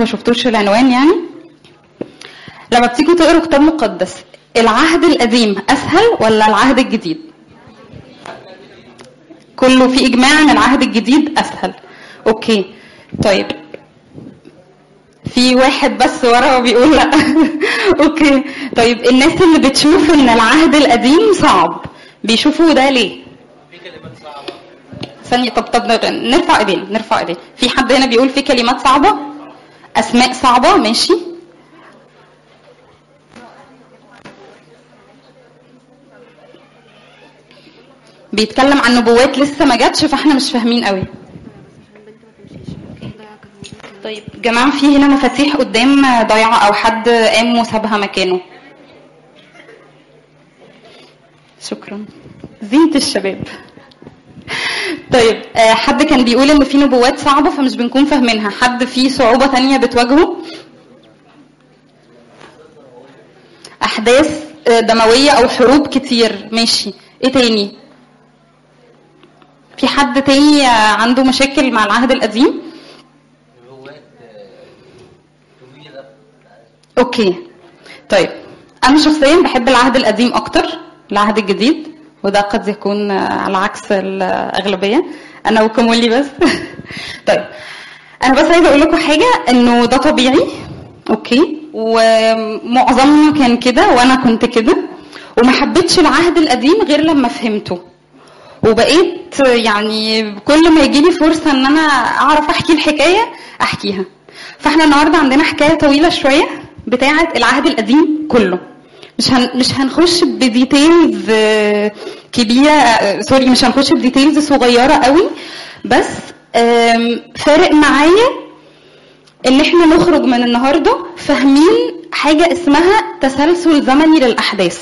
ما شفتوش العنوان يعني لما بتيجوا تقروا كتاب مقدس العهد القديم اسهل ولا العهد الجديد كله في اجماع ان العهد الجديد اسهل اوكي طيب في واحد بس ورا بيقول لا اوكي طيب الناس اللي بتشوف ان العهد القديم صعب بيشوفوا ده ليه ثانية طب طب نرفع ايدينا نرفع ايدينا في حد هنا بيقول في كلمات صعبة اسماء صعبة ماشي بيتكلم عن نبوات لسه ما جاتش فاحنا مش فاهمين قوي طيب جماعة في هنا مفاتيح قدام ضايعة أو حد قام وسابها مكانه شكرا زينة الشباب طيب آه، حد كان بيقول ان في نبوات صعبة فمش بنكون فاهمينها حد في صعوبة تانية بتواجهه احداث آه، دموية او حروب كتير ماشي ايه تاني في حد تاني آه، عنده مشاكل مع العهد القديم اوكي طيب انا شخصيا بحب العهد القديم اكتر العهد الجديد وده قد يكون آه، على عكس الاغلبيه انا وكمولي بس طيب انا بس عايزه اقول لكم حاجه انه ده طبيعي اوكي ومعظمنا كان كده وانا كنت كده وما حبيتش العهد القديم غير لما فهمته وبقيت يعني كل ما يجيلي فرصه ان انا اعرف احكي الحكايه احكيها فاحنا النهارده عندنا حكايه طويله شويه بتاعه العهد القديم كله مش هن مش هنخش بديتيلز آه، كبيره آه، سوري مش هنخش بديتيلز صغيره قوي بس آم، فارق معايا ان احنا نخرج من النهارده فاهمين حاجه اسمها تسلسل زمني للاحداث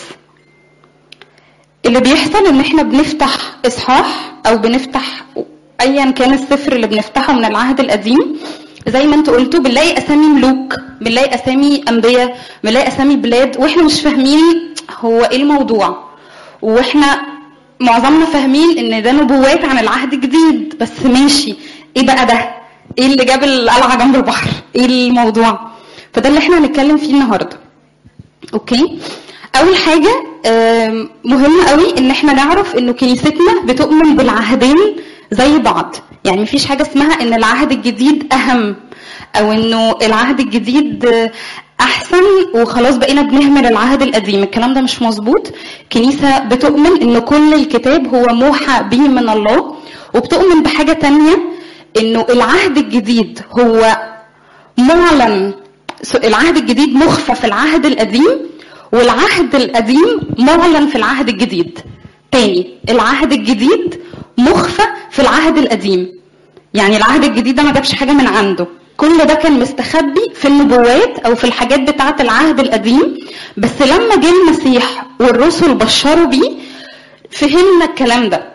اللي بيحصل ان احنا بنفتح اصحاح او بنفتح ايا كان السفر اللي بنفتحه من العهد القديم زي ما انتوا قلتوا بنلاقي اسامي ملوك بنلاقي اسامي انبياء بنلاقي اسامي بلاد واحنا مش فاهمين هو ايه الموضوع واحنا معظمنا فاهمين ان ده نبوات عن العهد الجديد بس ماشي ايه بقى ده ايه اللي جاب القلعه جنب البحر ايه الموضوع فده اللي احنا هنتكلم فيه النهارده اوكي اول حاجه آم، مهمه قوي ان احنا نعرف انه كنيستنا بتؤمن بالعهدين زي بعض يعني مفيش حاجه اسمها ان العهد الجديد اهم او انه العهد الجديد آه، احسن وخلاص بقينا بنهمل العهد القديم الكلام ده مش مظبوط كنيسه بتؤمن ان كل الكتاب هو موحى به من الله وبتؤمن بحاجه تانية انه العهد الجديد هو معلن العهد الجديد مخفى في العهد القديم والعهد القديم معلن في العهد الجديد تاني العهد الجديد مخفى في العهد القديم يعني العهد الجديد ده ما جابش حاجه من عنده كل ده كان مستخبي في النبوات او في الحاجات بتاعه العهد القديم بس لما جه المسيح والرسل بشروا بيه فهمنا الكلام ده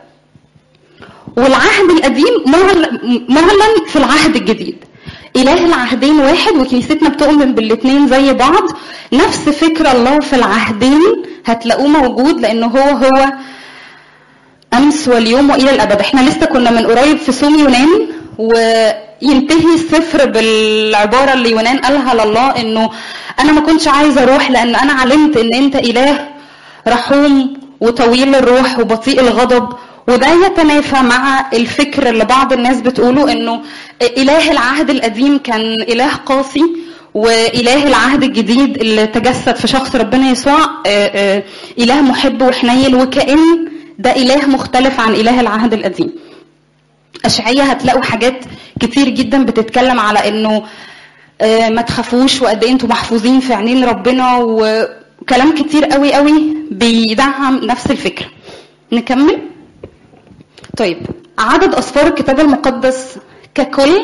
والعهد القديم معلن معلن في العهد الجديد إله العهدين واحد وكنيستنا بتؤمن بالاتنين زي بعض نفس فكر الله في العهدين هتلاقوه موجود لأنه هو هو أمس واليوم وإلى الأبد احنا لسه كنا من قريب في صوم يونان وينتهي السفر بالعبارة اللي يونان قالها لله إنه أنا ما كنتش عايزة أروح لأن أنا علمت إن أنت إله رحوم وطويل الروح وبطيء الغضب وده يتنافى مع الفكر اللي بعض الناس بتقوله انه اله العهد القديم كان اله قاسي واله العهد الجديد اللي تجسد في شخص ربنا يسوع آه، آه، اله محب وحنين وكأن ده اله مختلف عن اله العهد القديم اشعية هتلاقوا حاجات كتير جدا بتتكلم على انه آه، ما تخافوش وقد ايه انتوا محفوظين في عينين ربنا وكلام كتير قوي قوي بيدعم نفس الفكره نكمل طيب عدد أسفار الكتاب المقدس ككل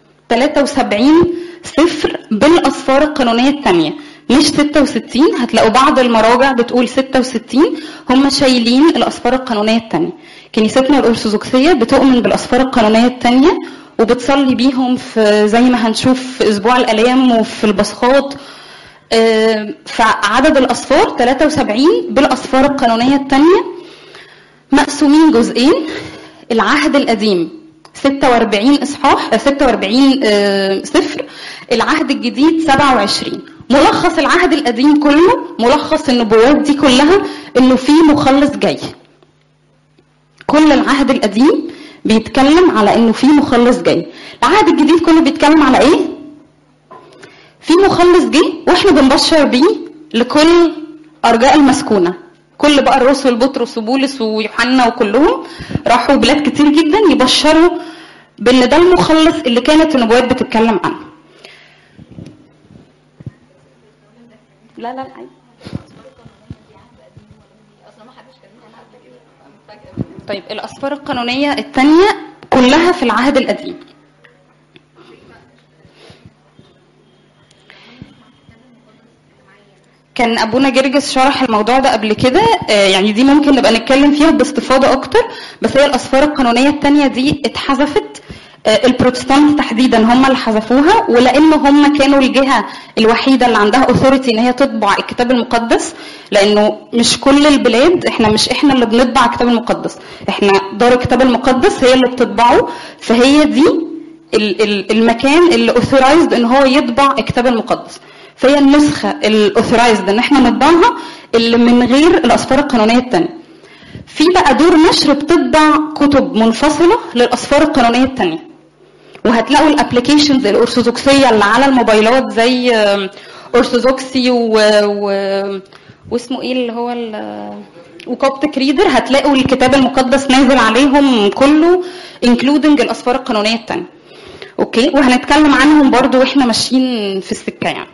73 سفر بالأسفار القانونية الثانية مش 66 هتلاقوا بعض المراجع بتقول 66 هم شايلين الأسفار القانونية الثانية كنيستنا الأرثوذكسية بتؤمن بالأسفار القانونية الثانية وبتصلي بيهم في زي ما هنشوف في أسبوع الآلام وفي البصخات آه، فعدد الأسفار 73 بالأسفار القانونية الثانية مقسومين جزئين العهد القديم 46 اصحاح 46 آه، سفر العهد الجديد 27 ملخص العهد القديم كله ملخص النبوات دي كلها انه في مخلص جاي كل العهد القديم بيتكلم على انه في مخلص جاي العهد الجديد كله بيتكلم على ايه في مخلص جه واحنا بنبشر بيه لكل ارجاء المسكونه كل بقى الرسل بطرس وبولس ويوحنا وكلهم راحوا بلاد كتير جدا يبشروا بان ده المخلص اللي كانت النبوات بتتكلم عنه لا لا لا طيب الاسفار القانونيه الثانيه كلها في العهد القديم كان ابونا جرجس شرح الموضوع ده قبل كده آه، يعني دي ممكن نبقى نتكلم فيها باستفاضه اكتر بس هي الاسفار القانونيه الثانيه دي اتحذفت آه، البروتستانت تحديدا هم اللي حذفوها ولان هم كانوا الجهه الوحيده اللي عندها اوثوريتي ان هي تطبع الكتاب المقدس لانه مش كل البلاد احنا مش احنا اللي بنطبع الكتاب المقدس احنا دار الكتاب المقدس هي اللي بتطبعه فهي دي ال- ال- المكان اللي اوثورايزد ان هو يطبع الكتاب المقدس فهي النسخه الاوثورايزد ان احنا نطبعها اللي من غير الاسفار القانونيه الثانيه في بقى دور نشر بتطبع كتب منفصله للاسفار القانونيه الثانيه وهتلاقوا الابلكيشنز الارثوذكسيه اللي على الموبايلات زي آم، ارثوذكسي و... و... واسمه ايه اللي هو ال... وكوبتك ريدر هتلاقوا الكتاب المقدس نازل عليهم كله انكلودنج الاسفار القانونيه الثانيه اوكي وهنتكلم عنهم برضو واحنا ماشيين في السكه يعني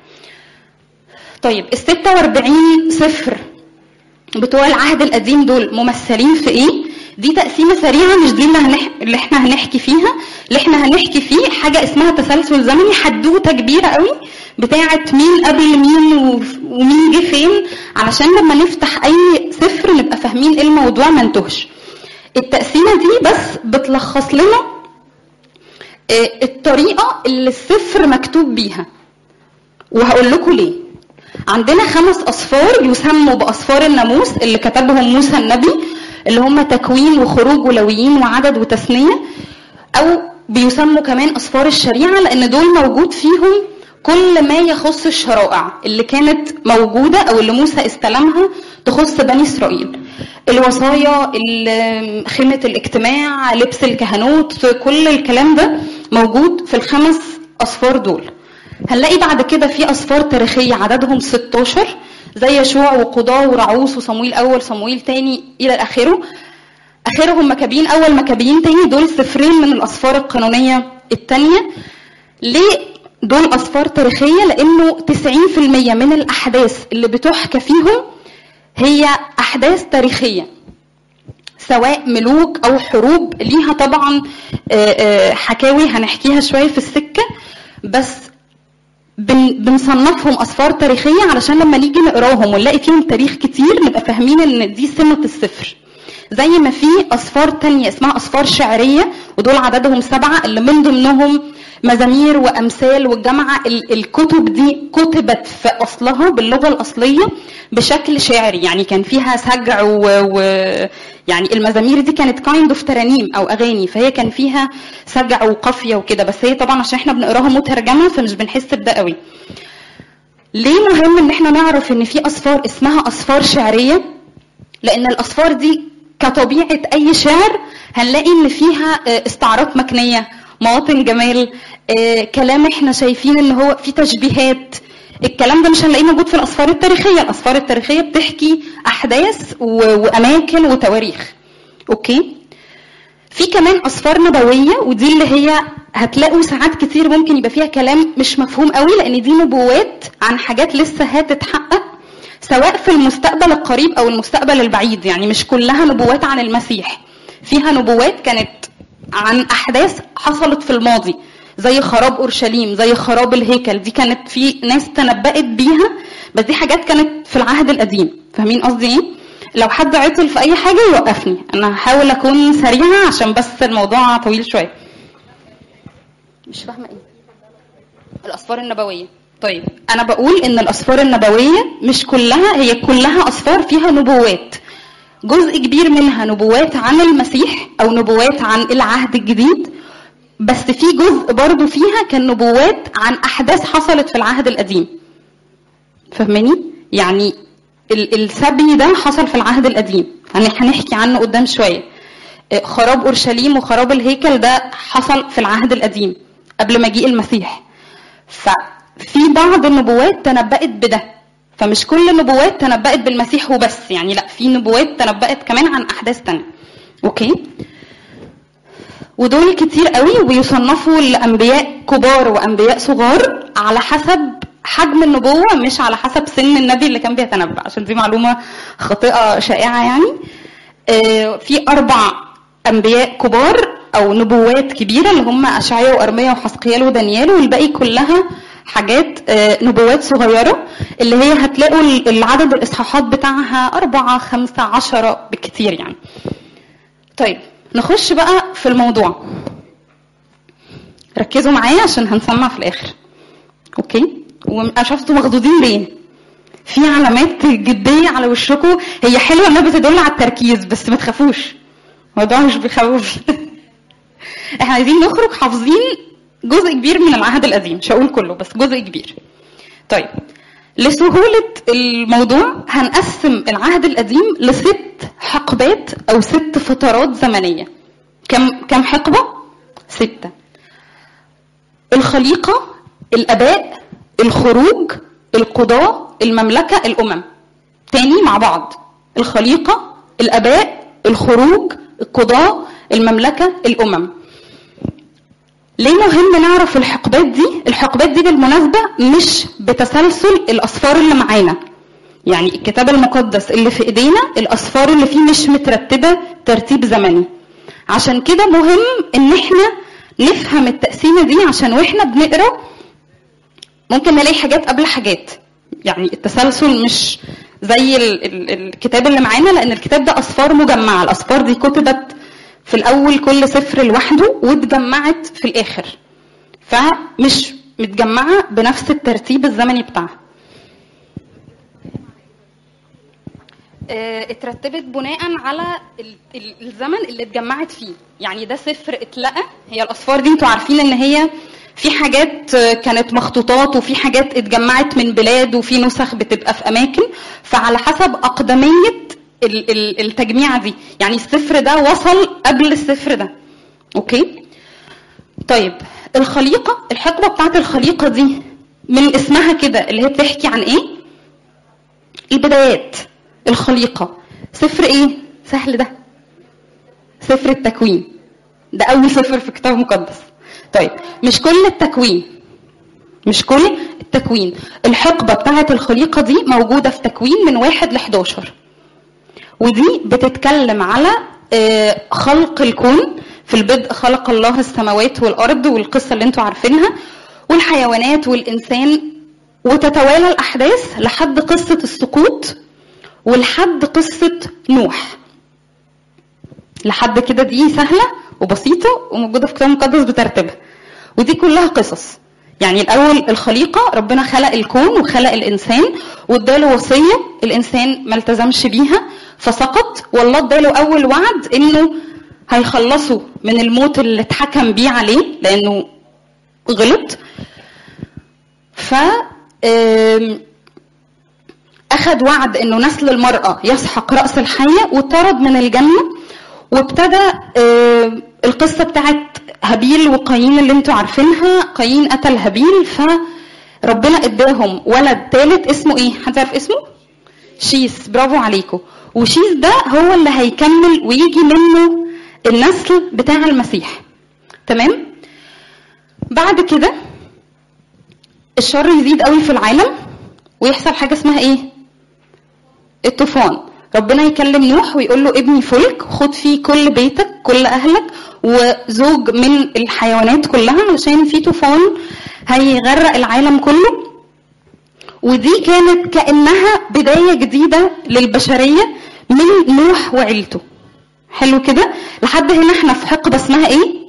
طيب ال 46 صفر بتوع العهد القديم دول ممثلين في ايه؟ دي تقسيمه سريعه مش دي اللي, هنح... اللي احنا هنحكي فيها اللي احنا هنحكي فيه حاجه اسمها تسلسل زمني حدوته كبيره قوي بتاعه مين قبل مين و... ومين جه فين علشان لما نفتح اي سفر نبقى فاهمين ايه الموضوع ما نتوهش التقسيمه دي بس بتلخص لنا آه، الطريقه اللي السفر مكتوب بيها وهقول لكم ليه عندنا خمس أصفار يسموا بأصفار الناموس اللي كتبهم موسى النبي اللي هم تكوين وخروج ولويين وعدد وتثنية أو بيسموا كمان أصفار الشريعة لأن دول موجود فيهم كل ما يخص الشرائع اللي كانت موجودة أو اللي موسى استلمها تخص بني إسرائيل الوصايا ال- خيمة الاجتماع لبس الكهنوت كل الكلام ده موجود في الخمس أصفار دول هنلاقي بعد كده في أصفار تاريخية عددهم 16 زي يشوع وقضاة ورعوس وصمويل أول صمويل تاني إلى آخره آخرهم مكابين أول مكابين تاني دول سفرين من الأصفار القانونية التانية ليه دول أصفار تاريخية لأنه 90% من الأحداث اللي بتحكى فيهم هي أحداث تاريخية سواء ملوك أو حروب ليها طبعا آه، آه، حكاوي هنحكيها شوية في السكة بس بن بنصنفهم أسفار تاريخية علشان لما نيجي نقراهم ونلاقي فيهم تاريخ كتير نبقى فاهمين إن دي سمة الصفر زي ما في أسفار تانية اسمها أسفار شعرية ودول عددهم سبعة اللي من ضمنهم مزامير وأمثال والجامعة ال- الكتب دي كتبت في أصلها باللغة الأصلية بشكل شعري يعني كان فيها سجع و... و... يعني المزامير دي كانت كايند اوف ترانيم أو أغاني فهي كان فيها سجع وقافية وكده بس هي طبعا عشان احنا بنقراها مترجمة فمش بنحس بده قوي ليه مهم ان احنا نعرف ان في أسفار اسمها أسفار شعرية لان الاصفار دي كطبيعه اي شعر هنلاقي ان فيها آه، استعارات مكنيه مواطن جمال آه، كلام احنا شايفين ان هو في تشبيهات الكلام ده مش هنلاقيه موجود في الاسفار التاريخيه الاسفار التاريخيه بتحكي احداث و- واماكن وتواريخ اوكي في كمان اسفار نبويه ودي اللي هي هتلاقوا ساعات كتير ممكن يبقى فيها كلام مش مفهوم قوي لان دي نبوات عن حاجات لسه هتتحقق سواء في المستقبل القريب او المستقبل البعيد يعني مش كلها نبوات عن المسيح فيها نبوات كانت عن احداث حصلت في الماضي زي خراب اورشليم زي خراب الهيكل دي كانت في ناس تنبأت بيها بس دي حاجات كانت في العهد القديم فاهمين قصدي ايه لو حد عطل في اي حاجه يوقفني انا هحاول اكون سريعه عشان بس الموضوع طويل شويه مش فاهمه ايه الاسفار النبويه طيب انا بقول ان الاسفار النبويه مش كلها هي كلها اسفار فيها نبوات جزء كبير منها نبوات عن المسيح او نبوات عن العهد الجديد بس في جزء برضو فيها كان نبوات عن احداث حصلت في العهد القديم فاهماني يعني ال- السبي ده حصل في العهد القديم يعني هنحكي عنه قدام شويه آه، خراب اورشليم وخراب الهيكل ده حصل في العهد القديم قبل مجيء المسيح ففي بعض النبوات تنبأت بده فمش كل النبوات تنبأت بالمسيح وبس يعني لا في نبوات تنبأت كمان عن احداث تانية اوكي ودول كتير قوي ويصنفوا لانبياء كبار وانبياء صغار على حسب حجم النبوه مش على حسب سن النبي اللي كان بيتنبأ عشان دي معلومه خاطئه شائعه يعني آه، في اربع انبياء كبار او نبوات كبيره اللي هم اشعياء وارميا وحسقيال ودانيال والباقي كلها حاجات آه، نبوات صغيره اللي هي هتلاقوا ال- العدد الاصحاحات بتاعها أربعة خمسة عشرة بالكتير يعني طيب نخش بقى في الموضوع ركزوا معايا عشان هنسمع في الاخر اوكي وانا شفتوا مخضوضين ليه في علامات جديه على وشكم هي حلوه انها بتدل على التركيز بس ما تخافوش الموضوع مش بيخوف احنا عايزين نخرج حافظين جزء كبير من العهد القديم مش هقول كله بس جزء كبير طيب لسهولة الموضوع هنقسم العهد القديم لست حقبات أو ست فترات زمنية كم كم حقبة؟ ستة الخليقة الآباء الخروج القضاء المملكة الأمم تاني مع بعض الخليقة الآباء الخروج القضاء المملكة الأمم ليه مهم نعرف الحقبات دي الحقبات دي بالمناسبة مش بتسلسل الأصفار اللي معانا يعني الكتاب المقدس اللي في ايدينا الأصفار اللي فيه مش مترتبة ترتيب زمني عشان كده مهم ان احنا نفهم التقسيمة دي عشان واحنا بنقرا ممكن نلاقي حاجات قبل حاجات يعني التسلسل مش زي ال ال الكتاب اللي معانا لان الكتاب ده اصفار مجمعه الاصفار دي كتبت في الاول كل سفر لوحده واتجمعت في الاخر فمش متجمعه بنفس الترتيب الزمني بتاعها آه، اترتبت بناء على ال- ال- الزمن اللي اتجمعت فيه يعني ده سفر اتلقى هي الاصفار دي انتوا عارفين ان هي في حاجات آه، كانت مخطوطات وفي حاجات اتجمعت من بلاد وفي نسخ بتبقى في اماكن فعلى حسب اقدميه ال- ال- التجميعه دي يعني السفر ده وصل قبل السفر ده اوكي طيب الخليقه الحقبه بتاعت الخليقه دي من اسمها كده اللي هي بتحكي عن ايه البدايات الخليقة سفر ايه سهل ده سفر التكوين ده اول سفر في الكتاب المقدس طيب مش كل التكوين مش كل التكوين الحقبة بتاعة الخليقة دي موجودة في تكوين من واحد ل 11 ودي بتتكلم على آه، خلق الكون في البدء خلق الله السماوات والأرض والقصة اللي انتوا عارفينها والحيوانات والإنسان وتتوالى الأحداث لحد قصة السقوط ولحد قصة نوح لحد كده دي سهلة وبسيطة وموجودة في الكتاب المقدس بترتيبها ودي كلها قصص يعني الأول الخليقة ربنا خلق الكون وخلق الإنسان واداله وصية الإنسان ما التزمش بيها فسقط والله اداله أول وعد إنه هيخلصوا من الموت اللي اتحكم بيه عليه لأنه غلط ف آم، أخذ وعد إنه نسل المرأة يسحق رأس الحية وطرد من الجنة وابتدى آه، القصة بتاعت هابيل وقايين اللي انتوا عارفينها قايين قتل هابيل فربنا اداهم ولد ثالث اسمه ايه؟ حد عارف اسمه؟ شيس برافو عليكم وشيس ده هو اللي هيكمل ويجي منه النسل بتاع المسيح تمام؟ بعد كده الشر يزيد قوي في العالم ويحصل حاجه اسمها ايه الطوفان ربنا يكلم نوح ويقول له ابني فلك خد فيه كل بيتك كل اهلك وزوج من الحيوانات كلها علشان في طوفان هيغرق العالم كله ودي كانت كانها بدايه جديده للبشريه من نوح وعيلته حلو كده لحد هنا احنا في حقبه اسمها ايه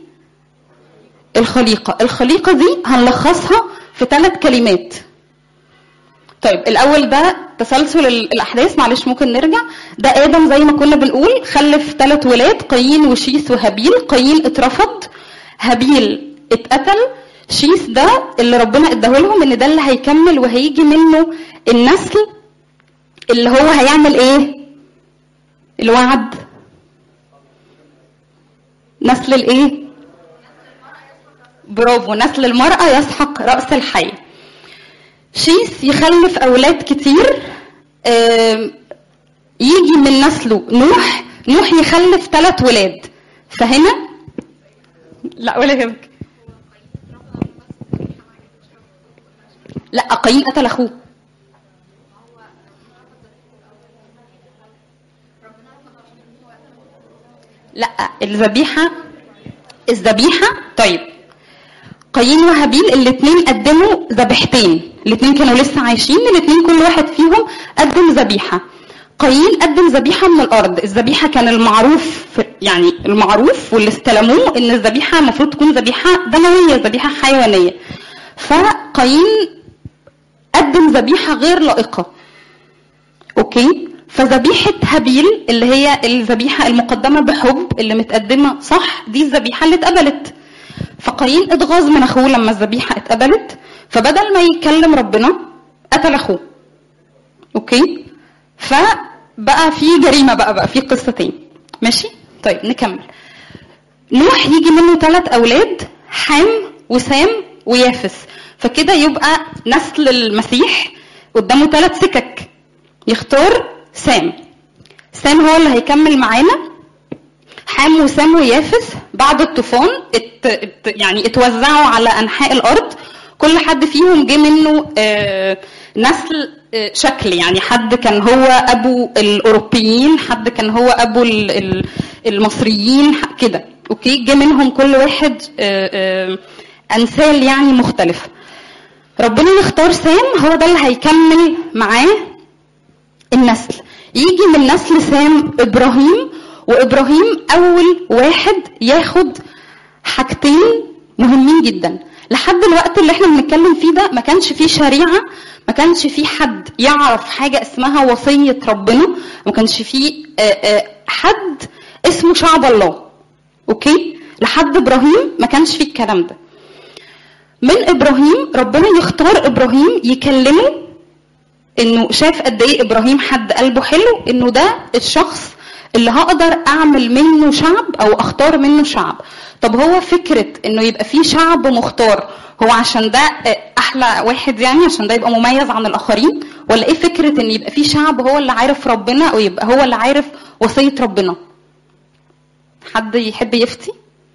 الخليقه الخليقه دي هنلخصها في ثلاث كلمات طيب الاول ده تسلسل ال- الاحداث معلش ممكن نرجع ده ادم زي ما كنا بنقول خلف ثلاث ولاد قايين وشيث وهابيل قايين اترفض هابيل اتقتل شيث ده اللي ربنا اداه لهم ان ده اللي هيكمل وهيجي منه النسل اللي هو هيعمل ايه الوعد نسل الايه برافو نسل المرأة يسحق رأس الحي شيث يخلف أولاد كتير آم، يجي من نسله نوح نوح يخلف ثلاث ولاد فهنا لا ولا يهمك لا قايين قتل اخوه لا الذبيحه الذبيحه طيب قايين وهابيل الاثنين قدموا ذبيحتين الاثنين كانوا لسه عايشين الاثنين كل واحد فيهم قدم ذبيحه قايين قدم ذبيحه من الارض الذبيحه كان المعروف في يعني المعروف واللي استلموه ان الذبيحه المفروض تكون ذبيحه دمويه ذبيحه حيوانيه فقايين قدم ذبيحه غير لائقه اوكي فذبيحه هابيل اللي هي الذبيحه المقدمه بحب اللي متقدمه صح دي الذبيحه اللي اتقبلت فقايين اتغاظ من اخوه لما الذبيحه اتقبلت فبدل ما يكلم ربنا قتل اخوه اوكي فبقى في جريمه بقى بقى في قصتين ماشي طيب نكمل نوح يجي منه ثلاث اولاد حام وسام ويافس فكده يبقى نسل المسيح قدامه ثلاث سكك يختار سام سام هو اللي هيكمل معانا حام وسام ويافس بعد الطوفان ات ات يعني اتوزعوا على انحاء الارض كل حد فيهم جه منه آه، نسل آه، شكل يعني حد كان هو ابو الاوروبيين حد كان هو ابو ال- ال- المصريين ح- كده اوكي جه منهم كل واحد آه، آه، انسال يعني مختلفه ربنا يختار سام هو ده اللي هيكمل معاه النسل يجي من نسل سام ابراهيم وابراهيم اول واحد ياخد حاجتين مهمين جدا لحد الوقت اللي احنا بنتكلم فيه ده ما كانش فيه شريعه ما كانش فيه حد يعرف حاجه اسمها وصيه ربنا ما كانش فيه آه، آه، حد اسمه شعب الله اوكي لحد ابراهيم ما كانش فيه الكلام ده من ابراهيم ربنا يختار ابراهيم يكلمه انه شاف قد ايه ابراهيم حد قلبه حلو انه ده الشخص اللي هقدر اعمل منه شعب او اختار منه شعب طب هو فكره انه يبقى فيه شعب مختار هو عشان ده احلى واحد يعني عشان ده يبقى مميز عن الاخرين ولا ايه فكره ان يبقى فيه شعب هو اللي عارف ربنا او يبقى هو اللي عارف وصيه ربنا حد يحب يفتي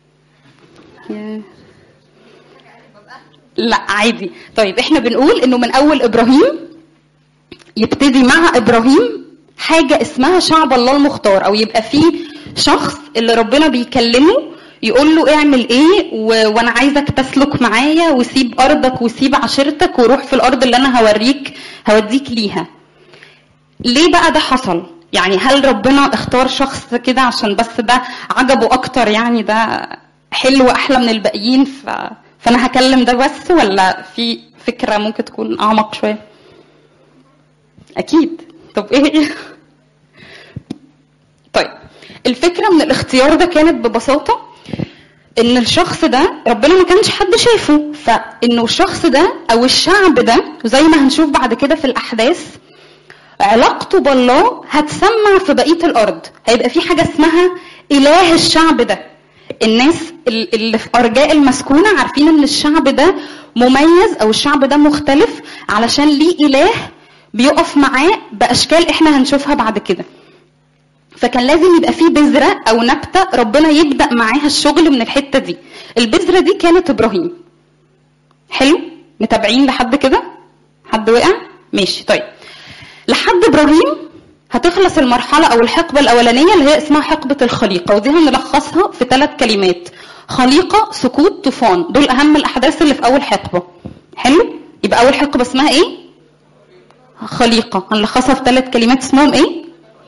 لا عادي طيب احنا بنقول انه من اول ابراهيم يبتدي مع ابراهيم حاجه اسمها شعب الله المختار او يبقى فيه شخص اللي ربنا بيكلمه يقول له اعمل ايه و... وانا عايزك تسلك معايا وسيب ارضك وسيب عشيرتك وروح في الارض اللي انا هوريك هوديك ليها ليه بقى ده حصل يعني هل ربنا اختار شخص كده عشان بس ده عجبه اكتر يعني ده حلو احلى من الباقيين ف... فانا هكلم ده بس ولا في فكره ممكن تكون اعمق شويه اكيد طب ايه طيب الفكره من الاختيار ده كانت ببساطه ان الشخص ده ربنا ما كانش حد شايفه فانه الشخص ده او الشعب ده وزي ما هنشوف بعد كده في الاحداث علاقته بالله هتسمع في بقيه الارض هيبقى في حاجه اسمها اله الشعب ده الناس اللي في ارجاء المسكونه عارفين ان الشعب ده مميز او الشعب ده مختلف علشان ليه اله بيقف معاه باشكال احنا هنشوفها بعد كده فكان لازم يبقى فيه بذره او نبته ربنا يبدا معاها الشغل من الحته دي البذره دي كانت ابراهيم حلو متابعين لحد كده حد وقع ماشي طيب لحد ابراهيم هتخلص المرحلة أو الحقبة الأولانية اللي هي اسمها حقبة الخليقة ودي هنلخصها في ثلاث كلمات خليقة سقوط طوفان دول أهم الأحداث اللي في أول حقبة حلو يبقى أول حقبة اسمها إيه؟ خليقة هنلخصها في ثلاث كلمات اسمهم إيه؟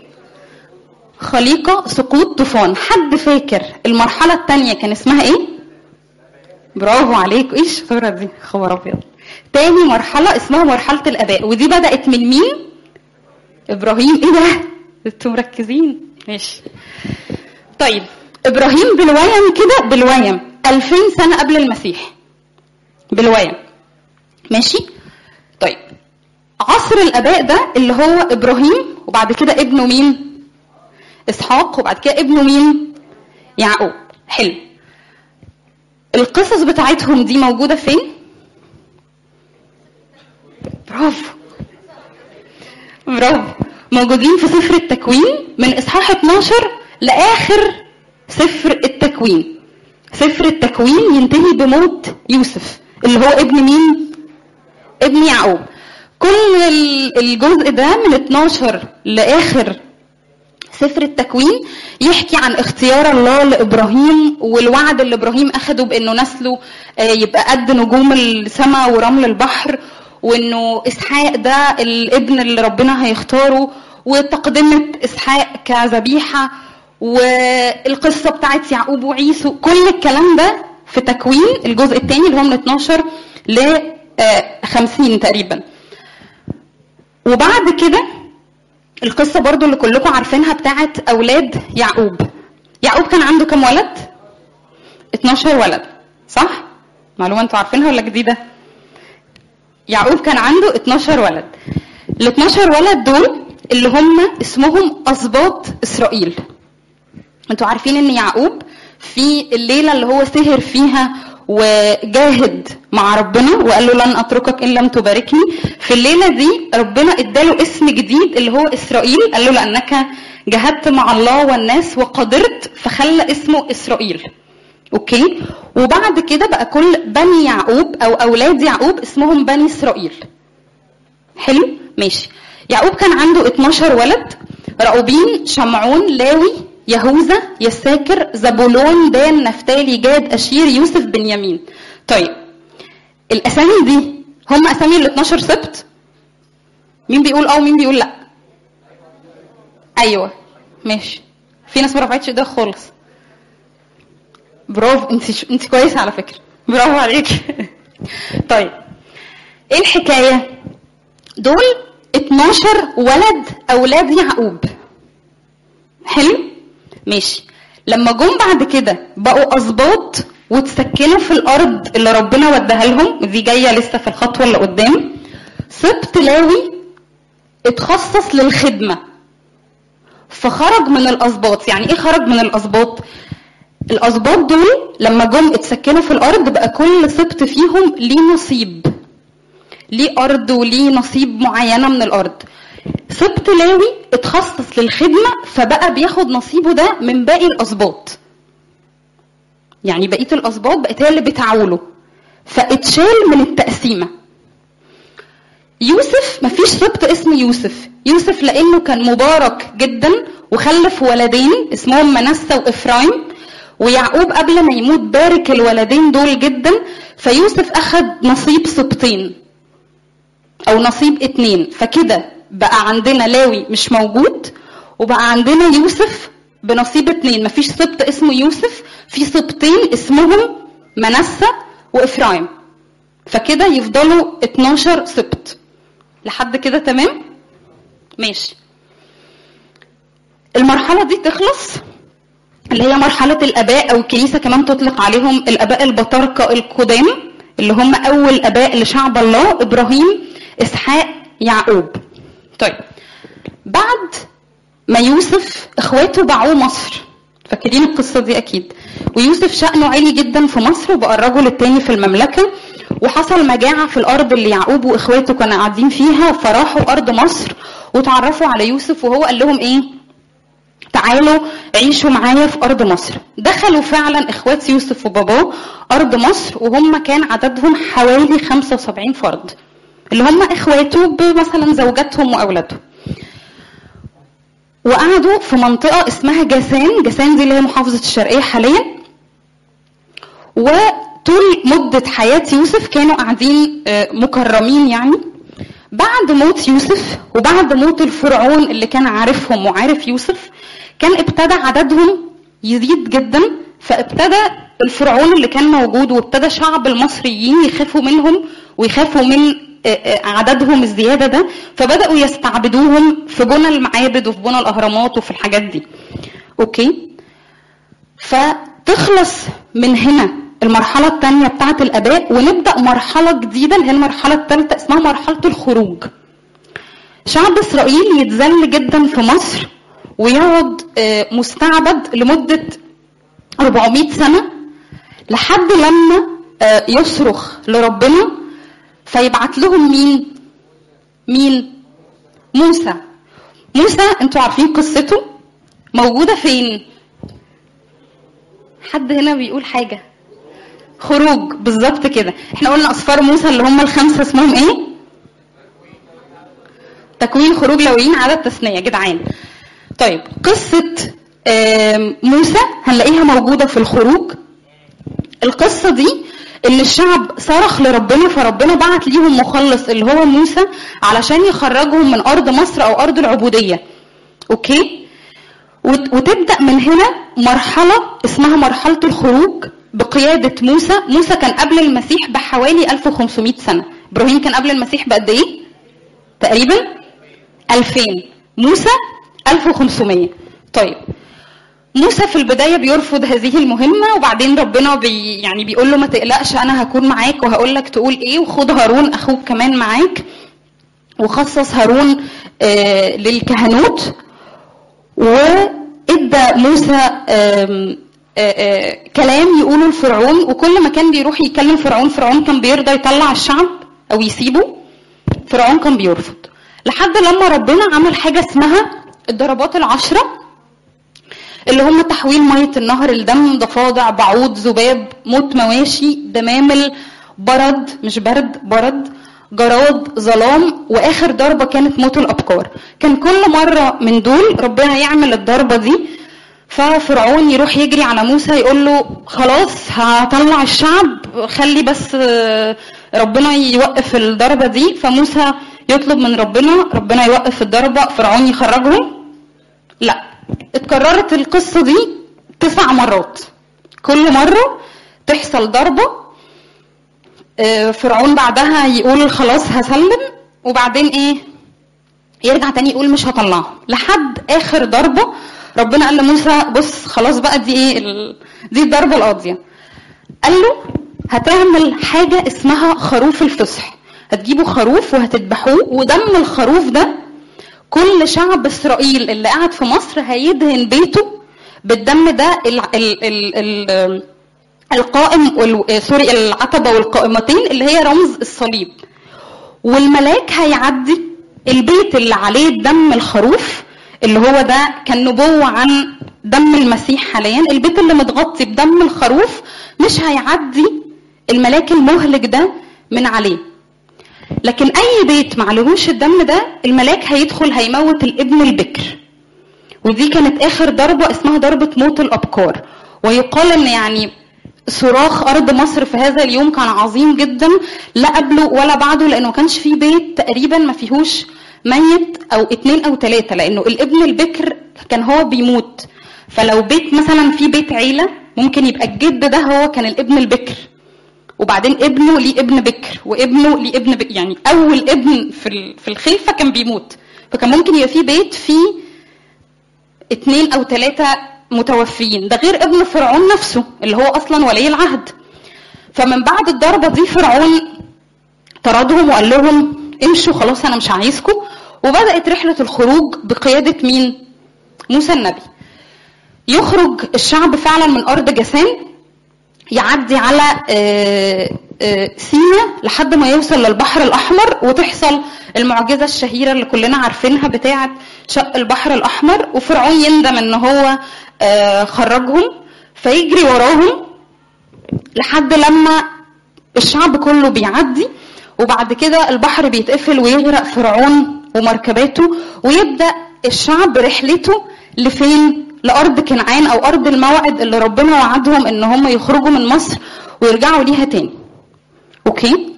خليقة سقوط طوفان حد فاكر المرحلة الثانية كان اسمها إيه؟ برافو عليك ايه الشطارة دي خبر أبيض تاني مرحلة اسمها مرحلة الآباء ودي بدأت من مين؟ ابراهيم ايه ده انتوا مركزين ماشي طيب ابراهيم بالويم كده بالويم 2000 سنة قبل المسيح بالواية ماشي طيب عصر الآباء ده اللي هو إبراهيم وبعد كده ابنه مين إسحاق وبعد كده ابنه مين يعقوب حلو القصص بتاعتهم دي موجودة فين برافو برافو موجودين في سفر التكوين من اصحاح 12 لاخر سفر التكوين سفر التكوين ينتهي بموت يوسف اللي هو ابن مين ابن يعقوب كل الجزء ده من 12 لاخر سفر التكوين يحكي عن اختيار الله لابراهيم والوعد اللي ابراهيم اخده بانه نسله يبقى قد نجوم السماء ورمل البحر وانه اسحاق ده الابن اللي ربنا هيختاره وتقدمة اسحاق كذبيحة والقصة بتاعت يعقوب وعيسو كل الكلام ده في تكوين الجزء الثاني اللي هو من 12 ل 50 تقريبا وبعد كده القصة برضو اللي كلكم عارفينها بتاعت أولاد يعقوب يعقوب كان عنده كم ولد؟ 12 ولد صح؟ معلومة انتوا عارفينها ولا جديدة؟ يعقوب كان عنده 12 ولد ال 12 ولد دول اللي هم اسمهم اسباط اسرائيل انتوا عارفين ان يعقوب في الليله اللي هو سهر فيها وجاهد مع ربنا وقال له لن اتركك ان لم تباركني في الليله دي ربنا اداله اسم جديد اللي هو اسرائيل قال له لانك جاهدت مع الله والناس وقدرت فخلى اسمه اسرائيل اوكي وبعد كده بقى كل بني يعقوب او اولاد يعقوب اسمهم بني اسرائيل حلو ماشي يعقوب كان عنده 12 ولد راؤوبين شمعون لاوي يهوذا يساكر زبولون دان نفتالي جاد اشير يوسف بنيامين طيب الاسامي دي هم اسامي ال 12 سبت مين بيقول اه ومين بيقول لا ايوه ماشي في ناس ما رفعتش ايديها خالص برافو انت ش... انت كويسه على فكره برافو عليك طيب ايه الحكايه دول 12 ولد اولاد يعقوب حلو ماشي لما جم بعد كده بقوا اسباط وتسكنوا في الارض اللي ربنا وداها لهم دي جايه لسه في الخطوه اللي قدام سبط لاوي اتخصص للخدمه فخرج من الاسباط يعني ايه خرج من الاسباط الاسباط دول لما جم اتسكنوا في الارض بقى كل سبط فيهم ليه نصيب ليه ارض وليه نصيب معينه من الارض سبط لاوي اتخصص للخدمه فبقى بياخد نصيبه ده من باقي الاسباط يعني بقيه الاسباط بقت هي اللي بتعوله فاتشال من التقسيمه يوسف مفيش سبط اسمه يوسف يوسف لانه كان مبارك جدا وخلف ولدين اسمهم منسى وافرايم ويعقوب قبل ما يموت بارك الولدين دول جدا فيوسف اخد نصيب سبطين او نصيب اتنين فكده بقى عندنا لاوي مش موجود وبقى عندنا يوسف بنصيب اتنين مفيش سبط اسمه يوسف في سبطين اسمهم منسى وافرايم فكده يفضلوا 12 سبط لحد كده تمام ماشي المرحله دي تخلص اللي هي مرحلة الآباء أو الكنيسة كمان تطلق عليهم الآباء البطاركة القدام اللي هم أول آباء لشعب الله إبراهيم إسحاق يعقوب. طيب بعد ما يوسف إخواته باعوه مصر فاكرين القصة دي أكيد ويوسف شأنه عالي جدا في مصر وبقى الرجل التاني في المملكة وحصل مجاعة في الأرض اللي يعقوب وإخواته كانوا قاعدين فيها فراحوا أرض مصر وتعرفوا على يوسف وهو قال لهم إيه؟ تعالوا عيشوا معايا في ارض مصر دخلوا فعلا اخوات يوسف وباباه ارض مصر وهم كان عددهم حوالي 75 فرد اللي هم اخواته بمثلا زوجاتهم واولادهم وقعدوا في منطقة اسمها جاسان جاسان دي اللي هي محافظة الشرقية حاليا وطول مدة حياة يوسف كانوا قاعدين مكرمين يعني بعد موت يوسف وبعد موت الفرعون اللي كان عارفهم وعارف يوسف كان ابتدى عددهم يزيد جدا فابتدى الفرعون اللي كان موجود وابتدى شعب المصريين يخافوا منهم ويخافوا من عددهم الزياده ده فبداوا يستعبدوهم في بنى المعابد وفي بنى الاهرامات وفي الحاجات دي اوكي فتخلص من هنا المرحلة الثانية بتاعة الآباء ونبدأ مرحلة جديدة اللي هي المرحلة الثالثة اسمها مرحلة الخروج. شعب إسرائيل يتذل جدا في مصر ويقعد آه، مستعبد لمدة 400 سنة لحد لما آه، يصرخ لربنا فيبعت لهم مين؟ مين؟ موسى. موسى انتوا عارفين قصته موجودة فين؟ حد هنا بيقول حاجة خروج بالظبط كده احنا قلنا اصفار موسى اللي هم الخمسه اسمهم ايه تكوين خروج لويين عدد تثنيه جدعان طيب قصه آم، موسى هنلاقيها موجوده في الخروج القصه دي ان الشعب صرخ لربنا فربنا بعت ليهم مخلص اللي هو موسى علشان يخرجهم من ارض مصر او ارض العبوديه اوكي وت- وتبدا من هنا مرحله اسمها مرحله الخروج بقياده موسى موسى كان قبل المسيح بحوالي 1500 سنه ابراهيم كان قبل المسيح بقد ايه تقريبا 2000 موسى 1500 طيب موسى في البدايه بيرفض هذه المهمه وبعدين ربنا بي يعني بيقول له ما تقلقش انا هكون معاك وهقول لك تقول ايه وخد هارون اخوك كمان معاك وخصص هارون آه للكهنوت وادى موسى آم، آه، آه، كلام يقوله لفرعون وكل ما كان بيروح يكلم فرعون فرعون كان بيرضى يطلع الشعب او يسيبه فرعون كان بيرفض لحد لما ربنا عمل حاجه اسمها الضربات العشره اللي هم تحويل ميه النهر لدم ضفادع بعوض ذباب موت مواشي دمامل برد مش برد برد جراد ظلام واخر ضربه كانت موت الابكار كان كل مره من دول ربنا يعمل الضربه دي ففرعون يروح يجري على موسى يقول له خلاص هطلع الشعب خلي بس آه، ربنا يوقف الضربه دي فموسى يطلب من ربنا ربنا يوقف الضربه فرعون يخرجهم لا اتكررت القصة دي تسع مرات كل مرة تحصل ضربة آه، فرعون بعدها يقول خلاص هسلم وبعدين ايه يرجع تاني يقول مش هطلعهم لحد اخر ضربة ربنا قال لموسى بص خلاص بقى دي ايه ال... دي الضربة القاضية قال له هتعمل حاجة اسمها خروف الفصح هتجيبوا خروف وهتذبحوه ودم الخروف ده كل شعب اسرائيل اللي قاعد في مصر هيدهن بيته بالدم ده ال ال ال ال القائم وال- سوري العتبه والقائمتين اللي هي رمز الصليب والملاك هيعدي البيت اللي عليه دم الخروف اللي هو ده كان نبوة عن دم المسيح حاليا البيت اللي متغطي بدم الخروف مش هيعدي الملاك المهلك ده من عليه لكن اي بيت معلهوش الدم ده الملاك هيدخل هيموت الابن البكر ودي كانت اخر ضربه اسمها ضربه موت الابكار ويقال ان يعني صراخ ارض مصر في هذا اليوم كان عظيم جدا لا قبله ولا بعده لانه ما كانش فيه بيت تقريبا ما فيهوش ميت او اتنين او تلاته لانه الابن البكر كان هو بيموت فلو بيت مثلا في بيت عيله ممكن يبقى الجد ده هو كان الابن البكر وبعدين ابنه ليه ابن بكر وابنه ليه ابن بكر يعني اول ابن في ال- في الخلفه كان بيموت فكان ممكن يبقى في بيت فيه اتنين او ثلاثه متوفيين ده غير ابن فرعون نفسه اللي هو اصلا ولي العهد فمن بعد الضربه دي فرعون طردهم وقال لهم امشوا خلاص انا مش عايزكم وبدات رحله الخروج بقياده مين موسى النبي يخرج الشعب فعلا من ارض جسام يعدي على آه، آه، سينا لحد ما يوصل للبحر الاحمر وتحصل المعجزه الشهيره اللي كلنا عارفينها بتاعه شق البحر الاحمر وفرعون يندم ان هو آه، خرجهم فيجري وراهم لحد لما الشعب كله بيعدي وبعد كده البحر بيتقفل ويغرق فرعون ومركباته ويبدا الشعب رحلته لفين لارض كنعان او ارض الموعد اللي ربنا وعدهم ان هم يخرجوا من مصر ويرجعوا ليها تاني اوكي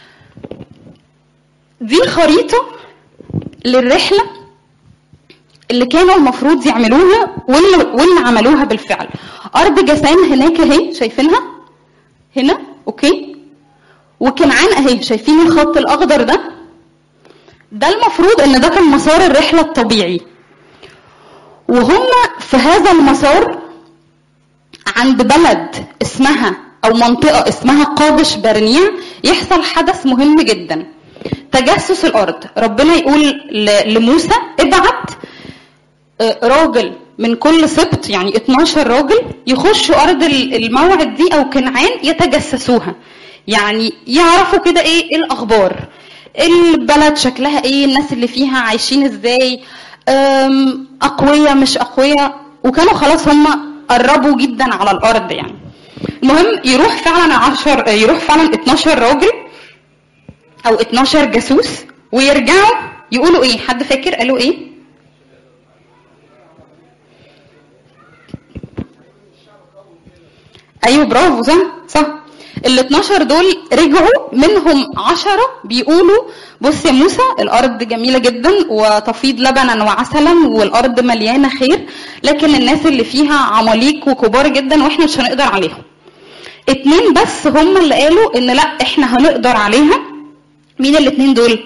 دي خريطه للرحله اللي كانوا المفروض يعملوها واللي, واللي عملوها بالفعل ارض جسام هناك اهي شايفينها هنا اوكي وكنعان اهي شايفين الخط الاخضر ده ده المفروض ان ده كان مسار الرحله الطبيعي وهم في هذا المسار عند بلد اسمها او منطقه اسمها قادش برنيع يحصل حدث مهم جدا تجسس الارض ربنا يقول ل- لموسى ابعت آه، راجل من كل سبط يعني 12 راجل يخشوا ارض ال- الموعد دي او كنعان يتجسسوها يعني يعرفوا كده ايه إيه الاخبار البلد شكلها ايه الناس اللي فيها عايشين ازاي أم، اقوياء مش اقوياء وكانوا خلاص هم قربوا جدا على الارض يعني المهم يروح فعلا 10 يروح فعلا 12 راجل او 12 جاسوس ويرجعوا يقولوا ايه حد فاكر قالوا ايه ايوه برافو صح صح ال 12 دول رجعوا منهم 10 بيقولوا بص يا موسى الارض جميله جدا وتفيض لبنا وعسلا والارض مليانه خير لكن الناس اللي فيها عماليق وكبار جدا واحنا مش هنقدر عليهم اتنين بس هم اللي قالوا ان لا احنا هنقدر عليها مين الاتنين دول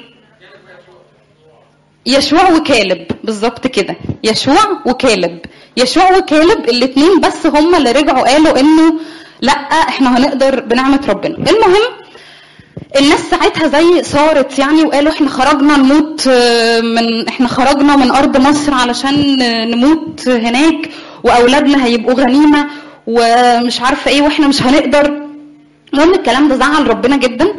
يشوع وكالب بالظبط كده يشوع وكالب يشوع وكالب الاتنين بس هم اللي رجعوا قالوا انه لا احنا هنقدر بنعمة ربنا المهم الناس ساعتها زي صارت يعني وقالوا احنا خرجنا نموت آه، من احنا خرجنا من ارض مصر علشان آه، نموت هناك واولادنا هيبقوا غنيمه ومش عارفه ايه واحنا مش هنقدر المهم الكلام ده زعل ربنا جدا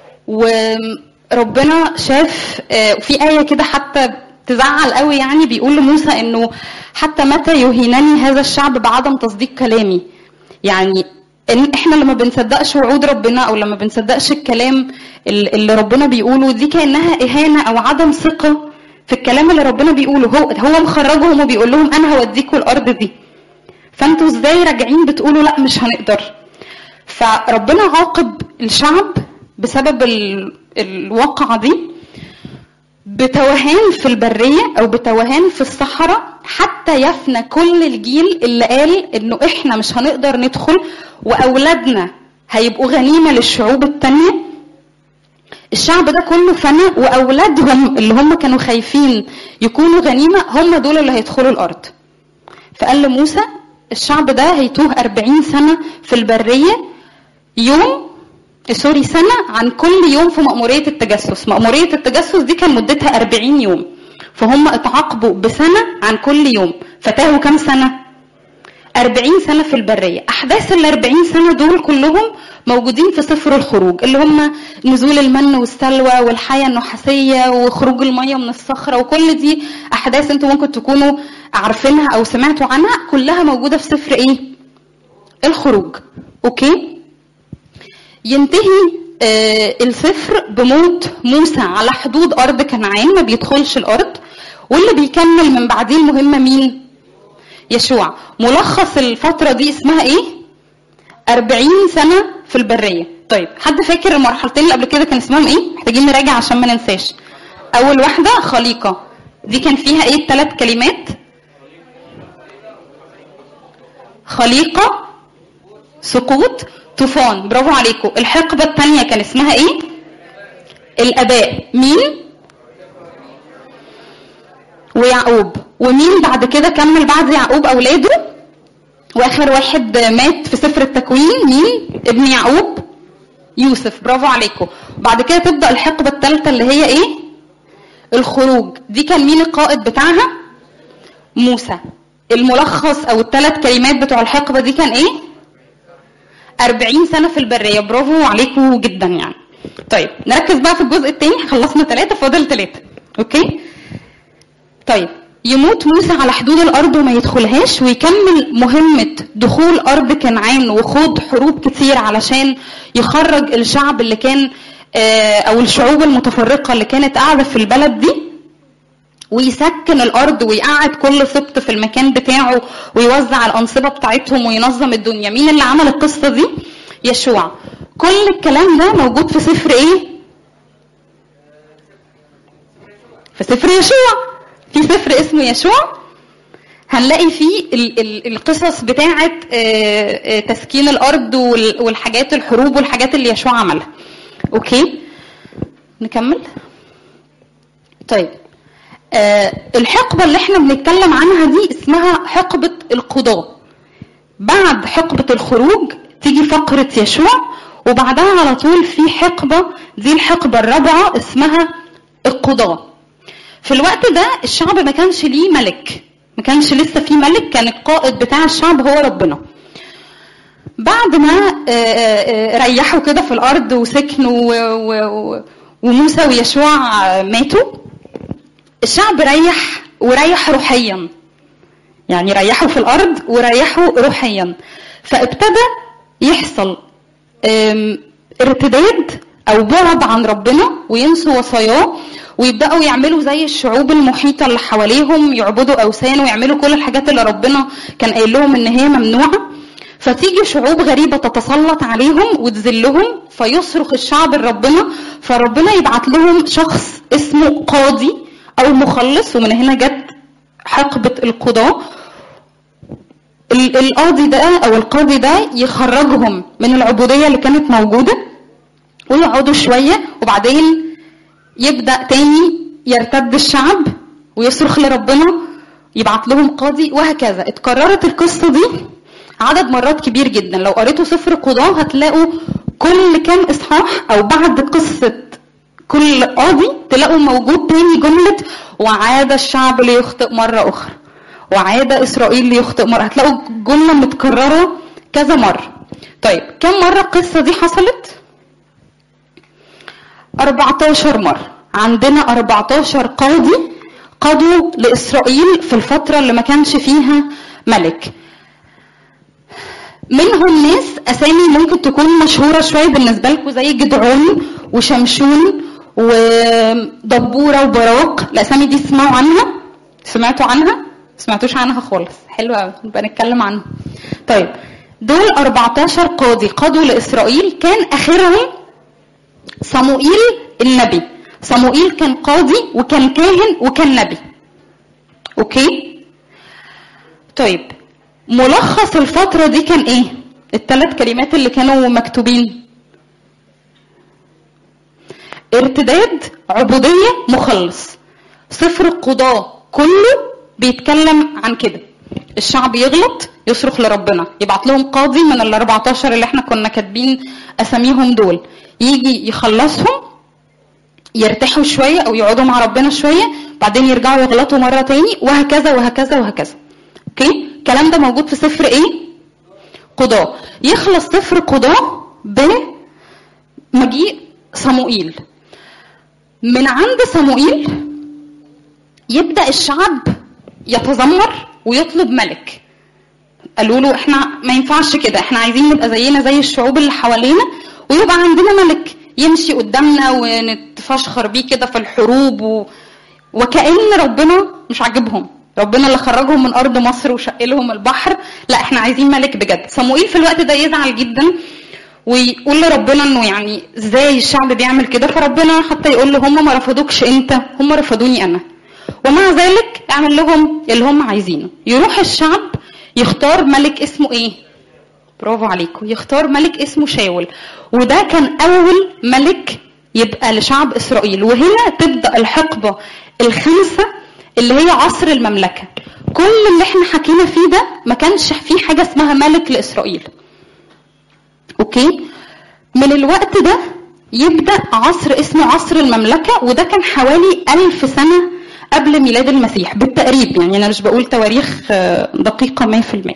وربنا شاف آه، وفي آية كده حتى تزعل قوي يعني بيقول لموسى انه حتى متى يهينني هذا الشعب بعدم تصديق كلامي يعني ان احنا لما بنصدقش وعود ربنا او لما بنصدقش الكلام ال- اللي ربنا بيقوله دي كانها اهانه او عدم ثقه في الكلام اللي ربنا بيقوله هو هو مخرجهم وبيقول لهم انا هوديكوا الارض دي فانتوا ازاي راجعين بتقولوا لا مش هنقدر فربنا عاقب الشعب بسبب ال... الواقعة دي بتوهان في البرية أو بتوهان في الصحراء حتى يفنى كل الجيل اللي قال إنه إحنا مش هنقدر ندخل وأولادنا هيبقوا غنيمة للشعوب التانية الشعب ده كله فنى وأولادهم اللي هم كانوا خايفين يكونوا غنيمة هم دول اللي هيدخلوا الأرض فقال لموسى الشعب ده هيتوه أربعين سنة في البرية يوم سوري سنة عن كل يوم في مأمورية التجسس مأمورية التجسس دي كان مدتها 40 يوم فهم اتعاقبوا بسنة عن كل يوم فتاهوا كام سنة 40 سنة في البرية أحداث ال 40 سنة دول كلهم موجودين في سفر الخروج اللي هم نزول المن والسلوى والحياة النحاسية وخروج المية من الصخرة وكل دي أحداث أنتوا ممكن تكونوا عارفينها أو سمعتوا عنها كلها موجودة في سفر إيه؟ الخروج أوكي؟ ينتهي آه، السفر بموت موسى على حدود أرض كنعان ما بيدخلش الأرض واللي بيكمل من بعديه المهمة مين؟ يشوع ملخص الفترة دي اسمها ايه؟ 40 سنة في البرية طيب حد فاكر المرحلتين اللي قبل كده كان اسمهم ايه؟ محتاجين نراجع عشان ما ننساش أول واحدة خليقة دي كان فيها ايه الثلاث كلمات؟ خليقة سقوط طوفان برافو عليكم الحقبة الثانية كان اسمها ايه؟ الآباء مين؟ ويعقوب ومين بعد كده كمل بعد يعقوب أولاده؟ وآخر واحد مات في سفر التكوين مين؟ ابن يعقوب يوسف برافو عليكم بعد كده تبدأ الحقبة الثالثة اللي هي ايه؟ الخروج دي كان مين القائد بتاعها؟ موسى الملخص او الثلاث كلمات بتوع الحقبة دي كان ايه؟ 40 سنة في البرية برافو عليكم جدا يعني طيب نركز بقى في الجزء الثاني خلصنا ثلاثة فاضل ثلاثة اوكي طيب يموت موسى على حدود الارض وما يدخلهاش ويكمل مهمة دخول ارض كنعان وخوض حروب كتير علشان يخرج الشعب اللي كان آه، او الشعوب المتفرقة اللي كانت قاعدة في البلد دي ويسكن الارض ويقعد كل سبط في المكان بتاعه ويوزع الانصبه بتاعتهم وينظم الدنيا مين اللي عمل القصه دي يشوع كل الكلام ده موجود في سفر ايه في سفر يشوع في سفر اسمه يشوع هنلاقي فيه ال- ال- القصص بتاعه آه، آه، تسكين الارض وال- والحاجات الحروب والحاجات اللي يشوع عملها اوكي نكمل طيب آه، الحقبة اللي احنا بنتكلم عنها دي اسمها حقبة القضاء بعد حقبة الخروج تيجي فقرة يشوع وبعدها على طول في حقبة دي الحقبة الرابعة اسمها القضاة في الوقت ده الشعب ما كانش ليه ملك ما كانش لسه في ملك كان القائد بتاع الشعب هو ربنا بعد ما آه، آه، آه، ريحوا كده في الارض وسكنوا و- و- وموسى ويشوع ماتوا الشعب ريح وريح روحيا يعني ريحوا في الارض وريحوا روحيا فابتدى يحصل آم، ارتداد او بعد عن ربنا وينسوا وصاياه ويبداوا يعملوا زي الشعوب المحيطه اللي حواليهم يعبدوا اوثان ويعملوا كل الحاجات اللي ربنا كان قايل لهم ان هي ممنوعه فتيجي شعوب غريبه تتسلط عليهم وتذلهم فيصرخ الشعب لربنا فربنا يبعت لهم شخص اسمه قاضي او مخلص ومن هنا جت حقبه القضاه ال- القاضي ده او القاضي ده يخرجهم من العبوديه اللي كانت موجوده ويقعدوا شويه وبعدين يبدا تاني يرتد الشعب ويصرخ لربنا يبعت لهم قاضي وهكذا اتكررت القصه دي عدد مرات كبير جدا لو قريتوا سفر قضاه هتلاقوا كل كام اصحاح او بعد قصه كل قاضي تلاقوا موجود تاني جمله وعاد الشعب ليخطئ مره اخرى وعاد اسرائيل ليخطئ مره هتلاقوا جمله متكرره كذا مره طيب كم مره القصه دي حصلت 14 مرة عندنا 14 قاضي قضوا لإسرائيل في الفترة اللي ما كانش فيها ملك منهم ناس أسامي ممكن تكون مشهورة شوية بالنسبة لكم زي جدعون وشمشون ودبورة وبراق الأسامي دي تسمعوا عنها سمعتوا عنها سمعتوش عنها خالص حلوة أوي نبقى نتكلم عنها طيب دول 14 قاضي قضوا لإسرائيل كان آخرهم صموئيل النبي صموئيل كان قاضي وكان كاهن وكان نبي اوكي طيب ملخص الفترة دي كان ايه الثلاث كلمات اللي كانوا مكتوبين ارتداد عبودية مخلص سفر القضاء كله بيتكلم عن كده الشعب يغلط يصرخ لربنا يبعت لهم قاضي من ال 14 اللي احنا كنا كاتبين اساميهم دول يجي يخلصهم يرتاحوا شويه او يقعدوا مع ربنا شويه بعدين يرجعوا يغلطوا مره تاني وهكذا وهكذا وهكذا اوكي الكلام ده موجود في سفر ايه قضاء يخلص سفر قضاء بمجيء صموئيل من عند صموئيل يبدا الشعب يتذمر ويطلب ملك قالوا له احنا ما ينفعش كده احنا عايزين نبقى زينا زي الشعوب اللي حوالينا ويبقى عندنا ملك يمشي قدامنا ونتفشخر بيه كده في الحروب و... وكأن ربنا مش عاجبهم ربنا اللي خرجهم من ارض مصر وشق لهم البحر لا احنا عايزين ملك بجد صموئيل في الوقت ده يزعل جدا ويقول لربنا انه يعني ازاي الشعب بيعمل كده فربنا حتى يقول له هم ما رفضوكش انت هم رفضوني انا ومع ذلك اعمل لهم اللي هم عايزينه يروح الشعب يختار ملك اسمه ايه برافو عليكم يختار ملك اسمه شاول وده كان اول ملك يبقى لشعب اسرائيل وهنا تبدا الحقبه الخامسه اللي هي عصر المملكه كل اللي احنا حكينا فيه ده ما كانش فيه حاجه اسمها ملك لاسرائيل اوكي من الوقت ده يبدا عصر اسمه عصر المملكه وده كان حوالي ألف سنه قبل ميلاد المسيح بالتقريب يعني انا مش بقول تواريخ دقيقه 100%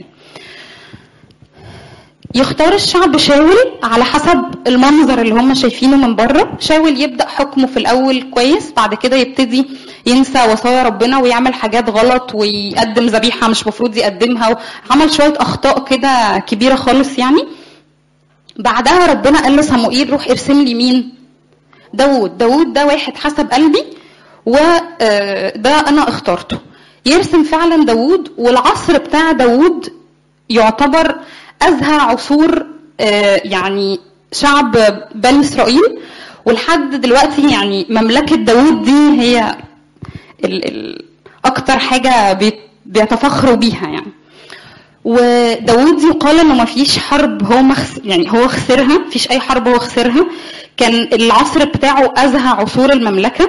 يختار الشعب شاول على حسب المنظر اللي هم شايفينه من بره شاول يبدا حكمه في الاول كويس بعد كده يبتدي ينسى وصايا ربنا ويعمل حاجات غلط ويقدم ذبيحه مش مفروض يقدمها وعمل شويه اخطاء كده كبيره خالص يعني بعدها ربنا قال لصموئيل روح ارسم لي مين داوود داوود ده واحد حسب قلبي وده انا اخترته يرسم فعلا داوود والعصر بتاع داوود يعتبر أزهى عصور يعني شعب بني إسرائيل ولحد دلوقتي يعني مملكة داوود دي هي ال ال أكتر حاجة بيتفخروا بيها يعني وداوود يقال انه ما فيش حرب هو مخس يعني هو خسرها مفيش اي حرب هو خسرها كان العصر بتاعه ازهى عصور المملكه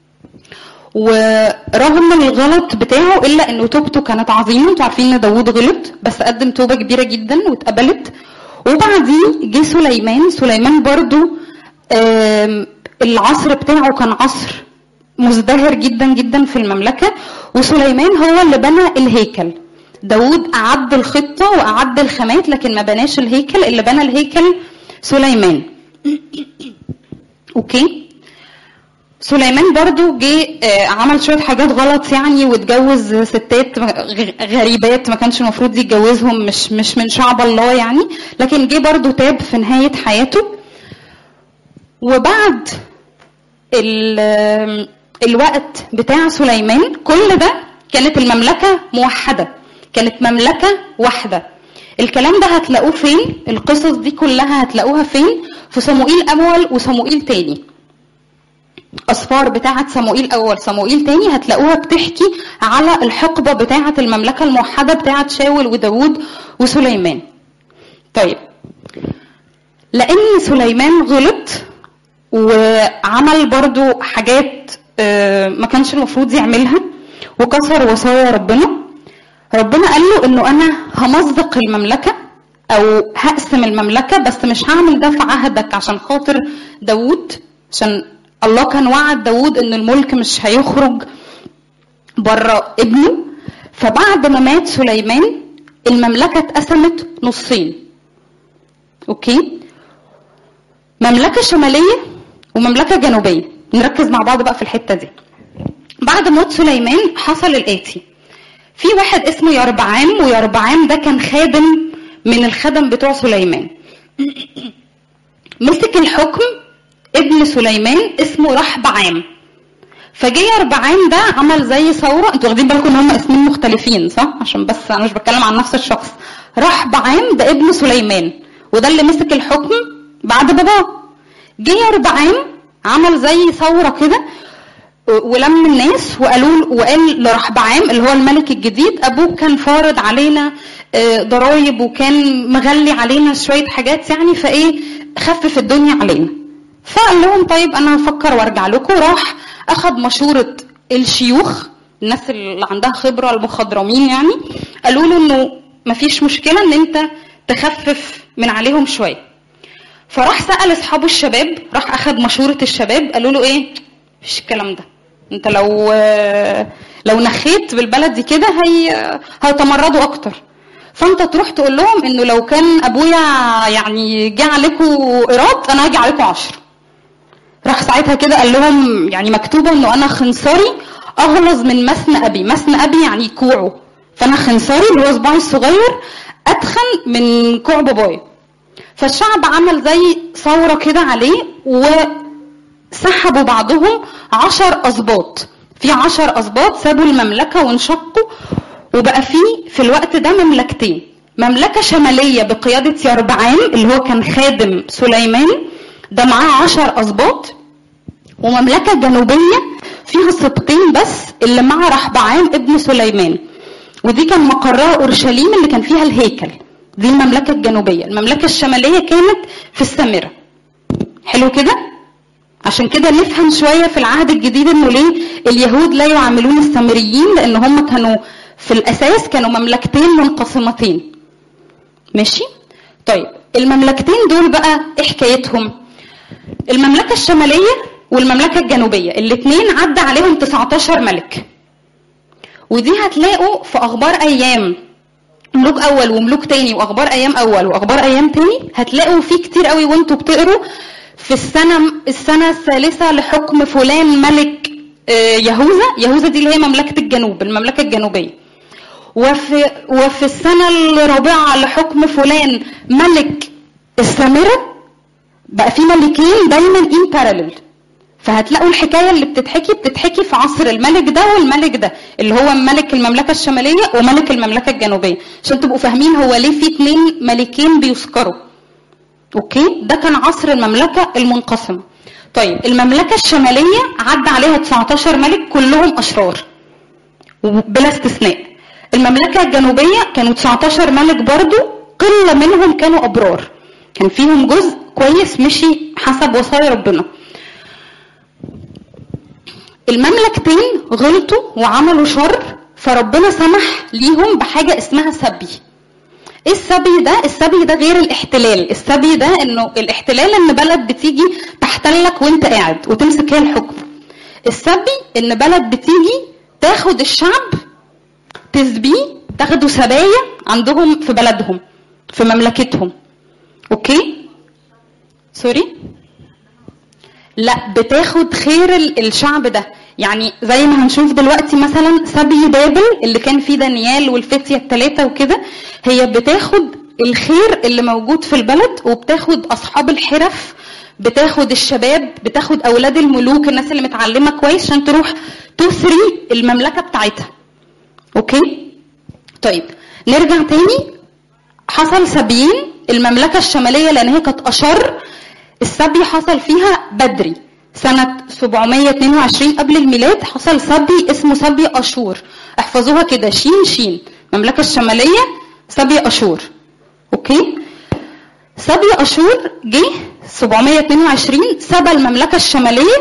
ورغم الغلط بتاعه الا انه توبته كانت عظيمه انتوا عارفين ان داوود غلط بس قدم توبه كبيره جدا واتقبلت وبعدين جه سليمان سليمان برضو آم، العصر بتاعه كان عصر مزدهر جدا جدا في المملكة وسليمان هو اللي بنى الهيكل داود أعد الخطة وأعد الخامات لكن ما بناش الهيكل اللي بنى الهيكل سليمان أوكي سليمان برضو جه آه، عمل شوية حاجات غلط يعني واتجوز ستات غ- غريبات ما كانش المفروض يتجوزهم مش مش من شعب الله يعني لكن جه برضو تاب في نهاية حياته وبعد ال- الوقت بتاع سليمان كل ده كانت المملكة موحدة كانت مملكة واحدة الكلام ده هتلاقوه فين القصص دي كلها هتلاقوها فين في صموئيل أول وصموئيل تاني أسفار بتاعة صموئيل أول صموئيل تاني هتلاقوها بتحكي على الحقبة بتاعة المملكة الموحدة بتاعة شاول وداود وسليمان طيب لأن سليمان غلط وعمل برضو حاجات آه، ما كانش المفروض يعملها وكسر وصايا ربنا ربنا قال له انه انا همزق المملكه او هقسم المملكه بس مش هعمل ده في عهدك عشان خاطر داوود عشان الله كان وعد داوود ان الملك مش هيخرج بره ابنه فبعد ما مات سليمان المملكه اتقسمت نصين اوكي مملكه شماليه ومملكه جنوبيه نركز مع بعض بقى في الحته دي بعد موت سليمان حصل الاتي في واحد اسمه يربعام ويربعام ده كان خادم من الخدم بتوع سليمان مسك الحكم ابن سليمان اسمه رحبعام فجه يربعام ده عمل زي ثوره انتوا واخدين بالكم ان هم اسمين مختلفين صح عشان بس انا مش بتكلم عن نفس الشخص رحبعام ده ابن سليمان وده اللي مسك الحكم بعد باباه جه يربعام عمل زي ثوره كده ولم الناس وقالوا وقال لرحبعام اللي هو الملك الجديد ابوك كان فارض علينا آه، ضرايب وكان مغلي علينا شويه حاجات يعني فايه خفف الدنيا علينا فقال لهم طيب انا هفكر وارجع لكم راح اخذ مشوره الشيوخ الناس اللي عندها خبره المخضرمين يعني قالوا له انه مفيش مشكله ان انت تخفف من عليهم شويه فراح سال اصحابه الشباب راح اخذ مشوره الشباب قالوا له ايه مفيش الكلام ده انت لو لو نخيت بالبلدي كده هي هيتمردوا اكتر فانت تروح تقول لهم انه لو كان ابويا يعني جه عليكم ايراد انا هاجي عليكم عشرة راح ساعتها كده قال لهم يعني مكتوبه انه انا خنصري اغلظ من مسن ابي مسن ابي يعني كوعه فانا خنصري اللي هو صباعي الصغير اتخن من كوع بابايا فالشعب عمل زي ثوره كده عليه و سحبوا بعضهم عشر أسباط في عشر أسباط سابوا المملكة وانشقوا وبقى في في الوقت ده مملكتين مملكة شمالية بقيادة يربعام اللي هو كان خادم سليمان ده معاه عشر أسباط ومملكة جنوبية فيها سبطين بس اللي مع رحبعام ابن سليمان ودي كان مقرها أورشليم اللي كان فيها الهيكل دي المملكة الجنوبية المملكة الشمالية كانت في السامرة حلو كده عشان كده نفهم شوية في العهد الجديد انه ليه اليهود لا يعاملون السامريين لان هم كانوا في الاساس كانوا مملكتين منقسمتين ماشي طيب المملكتين دول بقى ايه حكايتهم المملكة الشمالية والمملكة الجنوبية الاثنين عدى عليهم 19 ملك ودي هتلاقوا في اخبار ايام ملوك اول وملوك تاني واخبار ايام اول واخبار ايام تاني هتلاقوا فيه كتير قوي وانتوا بتقروا في السنة السنة الثالثة لحكم فلان ملك آه، يهوذا يهوذا دي اللي هي مملكة الجنوب المملكة الجنوبية وفي وفي السنة الرابعة لحكم فلان ملك السامرة بقى في ملكين دايما ان باراليل فهتلاقوا الحكايه اللي بتتحكي بتتحكي في عصر الملك ده والملك ده اللي هو ملك المملكه الشماليه وملك المملكه الجنوبيه عشان تبقوا فاهمين هو ليه في اتنين ملكين بيذكروا اوكي ده كان عصر المملكه المنقسمه طيب المملكه الشماليه عدى عليها 19 ملك كلهم اشرار بلا استثناء المملكه الجنوبيه كانوا 19 ملك برضو قله منهم كانوا ابرار كان فيهم جزء كويس مشي حسب وصايا ربنا المملكتين غلطوا وعملوا شر فربنا سمح ليهم بحاجه اسمها سبي ايه السبي ده السبي ده غير الاحتلال السبي ده انه الاحتلال ان بلد بتيجي تحتلك وانت قاعد وتمسك هي الحكم السبي ان بلد بتيجي تاخد الشعب تسبيه تاخدوا سبايا عندهم في بلدهم في مملكتهم اوكي سوري لا بتاخد خير الشعب ده يعني زي ما هنشوف دلوقتي مثلا سبي بابل اللي كان فيه دانيال والفتية الثلاثة وكده هي بتاخد الخير اللي موجود في البلد وبتاخد أصحاب الحرف بتاخد الشباب بتاخد أولاد الملوك الناس اللي متعلمة كويس عشان تروح تثري المملكة بتاعتها أوكي طيب نرجع تاني حصل سبيين المملكة الشمالية لأن هي كانت أشر السبي حصل فيها بدري سنة 722 قبل الميلاد حصل سبي اسمه سبي أشور احفظوها كده شين شين المملكة الشمالية سبي أشور أوكي سبي أشور جه 722 سبى المملكة الشمالية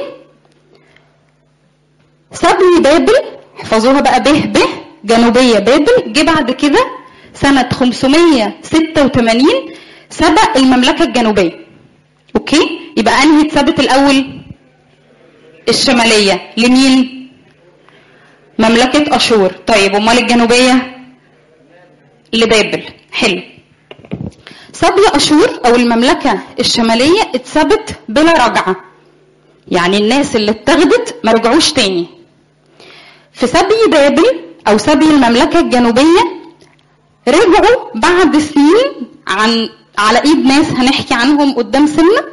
سبي بابل احفظوها بقى به به جنوبية بابل جه بعد كده سنة 586 سبق المملكة الجنوبية اوكي يبقى انهي اتثبت الاول الشمالية لمين مملكة اشور طيب امال الجنوبية لبابل حلو سبي اشور او المملكة الشمالية اتثبت بلا رجعة يعني الناس اللي اتخذت ما رجعوش تاني في سبي بابل او سبي المملكة الجنوبية رجعوا بعد سنين عن على ايد ناس هنحكي عنهم قدام سنه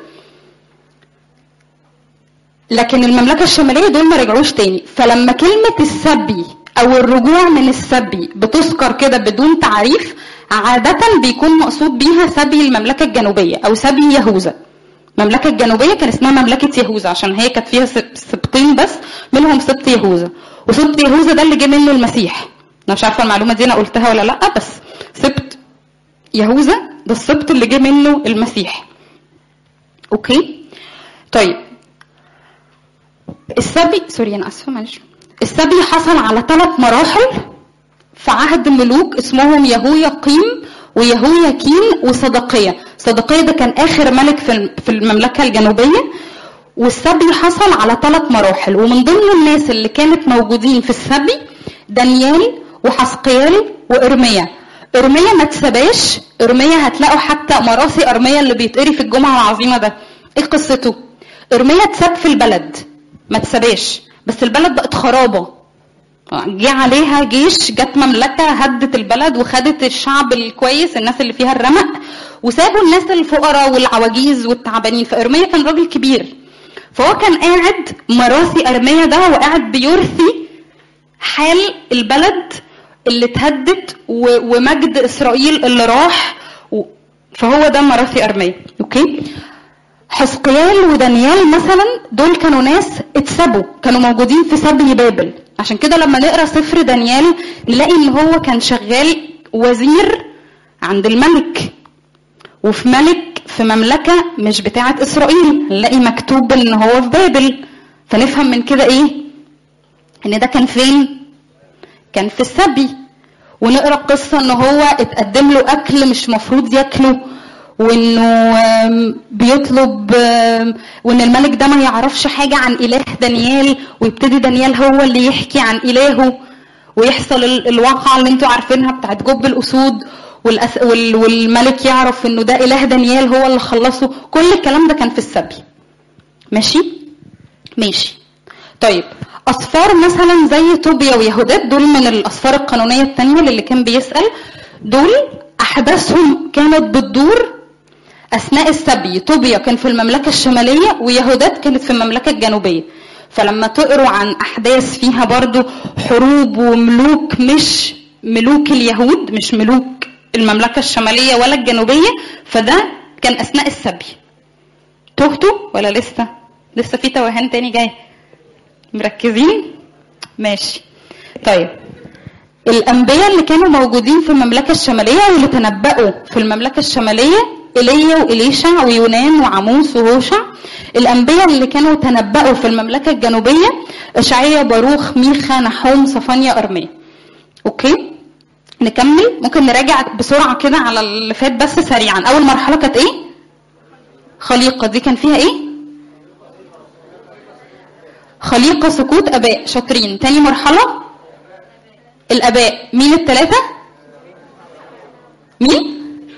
لكن المملكه الشماليه دول ما رجعوش تاني فلما كلمه السبي او الرجوع من السبي بتذكر كده بدون تعريف عادة بيكون مقصود بيها سبي المملكة الجنوبية أو سبي يهوذا. المملكة الجنوبية كان اسمها مملكة يهوذا عشان هي كانت فيها سبطين بس منهم سبط يهوذا. وسبط يهوذا ده اللي جه منه المسيح. أنا مش عارفة المعلومة دي أنا قلتها ولا لأ بس سبط يهوذا ده السبط اللي جه منه المسيح. أوكي؟ طيب السبي سوري انا اسفه معلش السبي حصل على ثلاث مراحل في عهد ملوك اسمهم يهوياقيم ويهوياكين وصدقية صدقية ده كان آخر ملك في المملكة الجنوبية والسبي حصل على ثلاث مراحل ومن ضمن الناس اللي كانت موجودين في السبي دانيال وحسقيال وإرميا إرميا ما اتسباش إرميا هتلاقوا حتى مراسي إرميا اللي بيتقري في الجمعة العظيمة ده إيه قصته؟ إرميا اتساب في البلد ما تساباش بس البلد بقت خرابه جه عليها جيش جت مملكه هدت البلد وخدت الشعب الكويس الناس اللي فيها الرمق وسابوا الناس الفقراء والعواجيز والتعبانين فارميا كان راجل كبير فهو كان قاعد مراسي ارميا ده وقاعد بيرثي حال البلد اللي اتهدت ومجد اسرائيل اللي راح فهو ده مراسي ارميا اوكي حسقيال ودانيال مثلا دول كانوا ناس اتسبوا كانوا موجودين في سبي بابل عشان كده لما نقرا سفر دانيال نلاقي ان هو كان شغال وزير عند الملك وفي ملك في مملكة مش بتاعة إسرائيل نلاقي مكتوب إن هو في بابل فنفهم من كده إيه؟ إن ده كان فين؟ كان في السبي ونقرا قصة إن هو اتقدم له أكل مش مفروض ياكله وانه بيطلب وان الملك ده ما يعرفش حاجه عن اله دانيال ويبتدي دانيال هو اللي يحكي عن الهه ويحصل الواقعه اللي انتوا عارفينها بتاعت جب الاسود والأس... والملك يعرف انه ده اله دانيال هو اللي خلصه كل الكلام ده كان في السبي ماشي ماشي طيب اصفار مثلا زي طوبيا ويهودات دول من الاصفار القانونيه الثانيه اللي كان بيسال دول احداثهم كانت بتدور اثناء السبي طوبيا كان في المملكه الشماليه ويهودات كانت في المملكه الجنوبيه فلما تقروا عن احداث فيها برضو حروب وملوك مش ملوك اليهود مش ملوك المملكه الشماليه ولا الجنوبيه فده كان اثناء السبي تهتوا ولا لسه لسه في توهان تاني جاي مركزين ماشي طيب الانبياء اللي كانوا موجودين في المملكه الشماليه واللي تنبأوا في المملكه الشماليه ايليا وإليشع ويونان وعموس وهوشع الأنبياء اللي كانوا تنبأوا في المملكة الجنوبية إشعيا باروخ ميخا نحوم صفانيا أرميا أوكي نكمل ممكن نراجع بسرعه كده على اللي فات بس سريعا اول مرحله كانت ايه خليقه دي كان فيها ايه خليقه سكوت اباء شاطرين تاني مرحله الاباء مين الثلاثه مين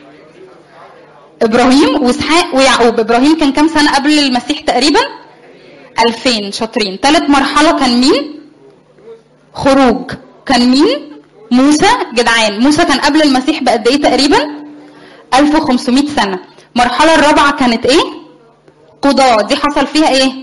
ابراهيم واسحاق ويعقوب ابراهيم كان كام سنه قبل المسيح تقريبا 2000 شاطرين ثالث مرحله كان مين خروج كان مين موسى جدعان موسى كان قبل المسيح بقد ايه تقريبا 1500 سنه المرحله الرابعه كانت ايه قضاء دي حصل فيها ايه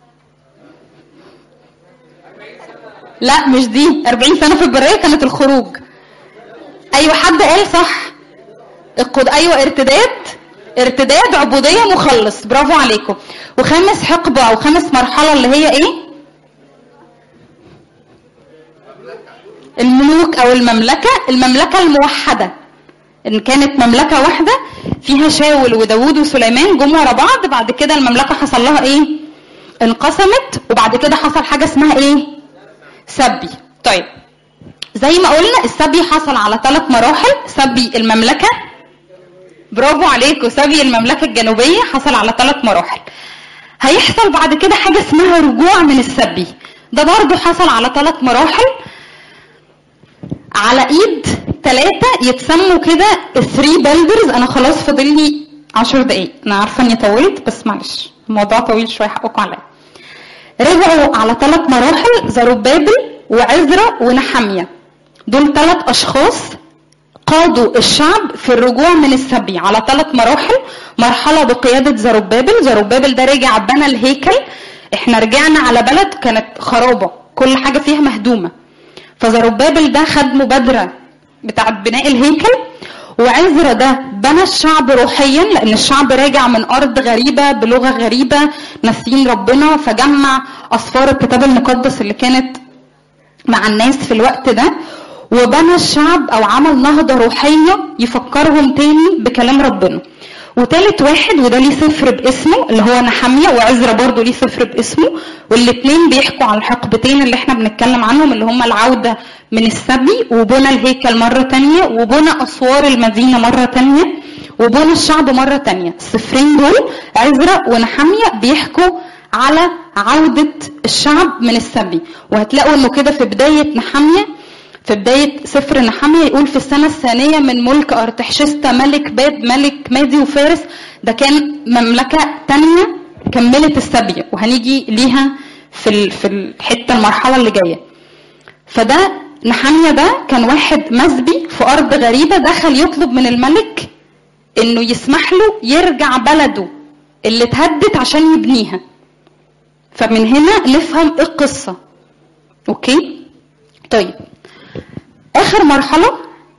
لا مش دي 40 سنه في البريه كانت الخروج ايوه حد قال صح القد... ايوه ارتداد ارتداد عبوديه مخلص برافو عليكم وخامس حقبه او خامس مرحله اللي هي ايه الملوك او المملكه المملكه الموحده ان كانت مملكه واحده فيها شاول وداوود وسليمان جم ورا بعض بعد كده المملكه حصل لها ايه انقسمت وبعد كده حصل حاجه اسمها ايه سبي طيب زي ما قلنا السبي حصل على ثلاث مراحل سبي المملكه برافو عليكم سبي المملكه الجنوبيه حصل على ثلاث مراحل هيحصل بعد كده حاجه اسمها رجوع من السبي ده برضه حصل على ثلاث مراحل على ايد ثلاثه يتسموا كده الثري بيلدرز انا خلاص فاضل لي 10 دقايق انا عارفه اني طولت بس معلش الموضوع طويل شويه حقكم عليا رجعوا على ثلاث مراحل زروبابل وعزرا ونحمية دول ثلاث اشخاص قادوا الشعب في الرجوع من السبي على ثلاث مراحل مرحلة بقيادة زروبابل زروبابل ده رجع بنى الهيكل احنا رجعنا على بلد كانت خرابة كل حاجة فيها مهدومة فزروبابل ده خد مبادرة بتاعت بناء الهيكل وعزرا ده بنى الشعب روحيا لان الشعب راجع من ارض غريبه بلغه غريبه ناسيين ربنا فجمع اسفار الكتاب المقدس اللي كانت مع الناس في الوقت ده وبنى الشعب او عمل نهضه روحيه يفكرهم تاني بكلام ربنا وتالت واحد وده ليه صفر باسمه اللي هو نحمية وعزرا برضه ليه صفر باسمه والاتنين بيحكوا على الحقبتين اللي احنا بنتكلم عنهم اللي هما العودة من السبي وبنى الهيكل مرة تانية وبنى أسوار المدينة مرة تانية وبنى الشعب مرة تانية الصفرين دول عزرا ونحمية بيحكوا على عودة الشعب من السبي وهتلاقوا انه كده في بداية نحمية في بداية سفر نحمية يقول في السنة الثانية من ملك أرتحشستا ملك باب ملك مادي وفارس ده كان مملكة تانية كملت السبي وهنيجي ليها في في الحتة المرحلة اللي جاية فده نحمية ده كان واحد مسبي في أرض غريبة دخل يطلب من الملك إنه يسمح له يرجع بلده اللي اتهدت عشان يبنيها فمن هنا نفهم ايه القصة اوكي طيب اخر مرحله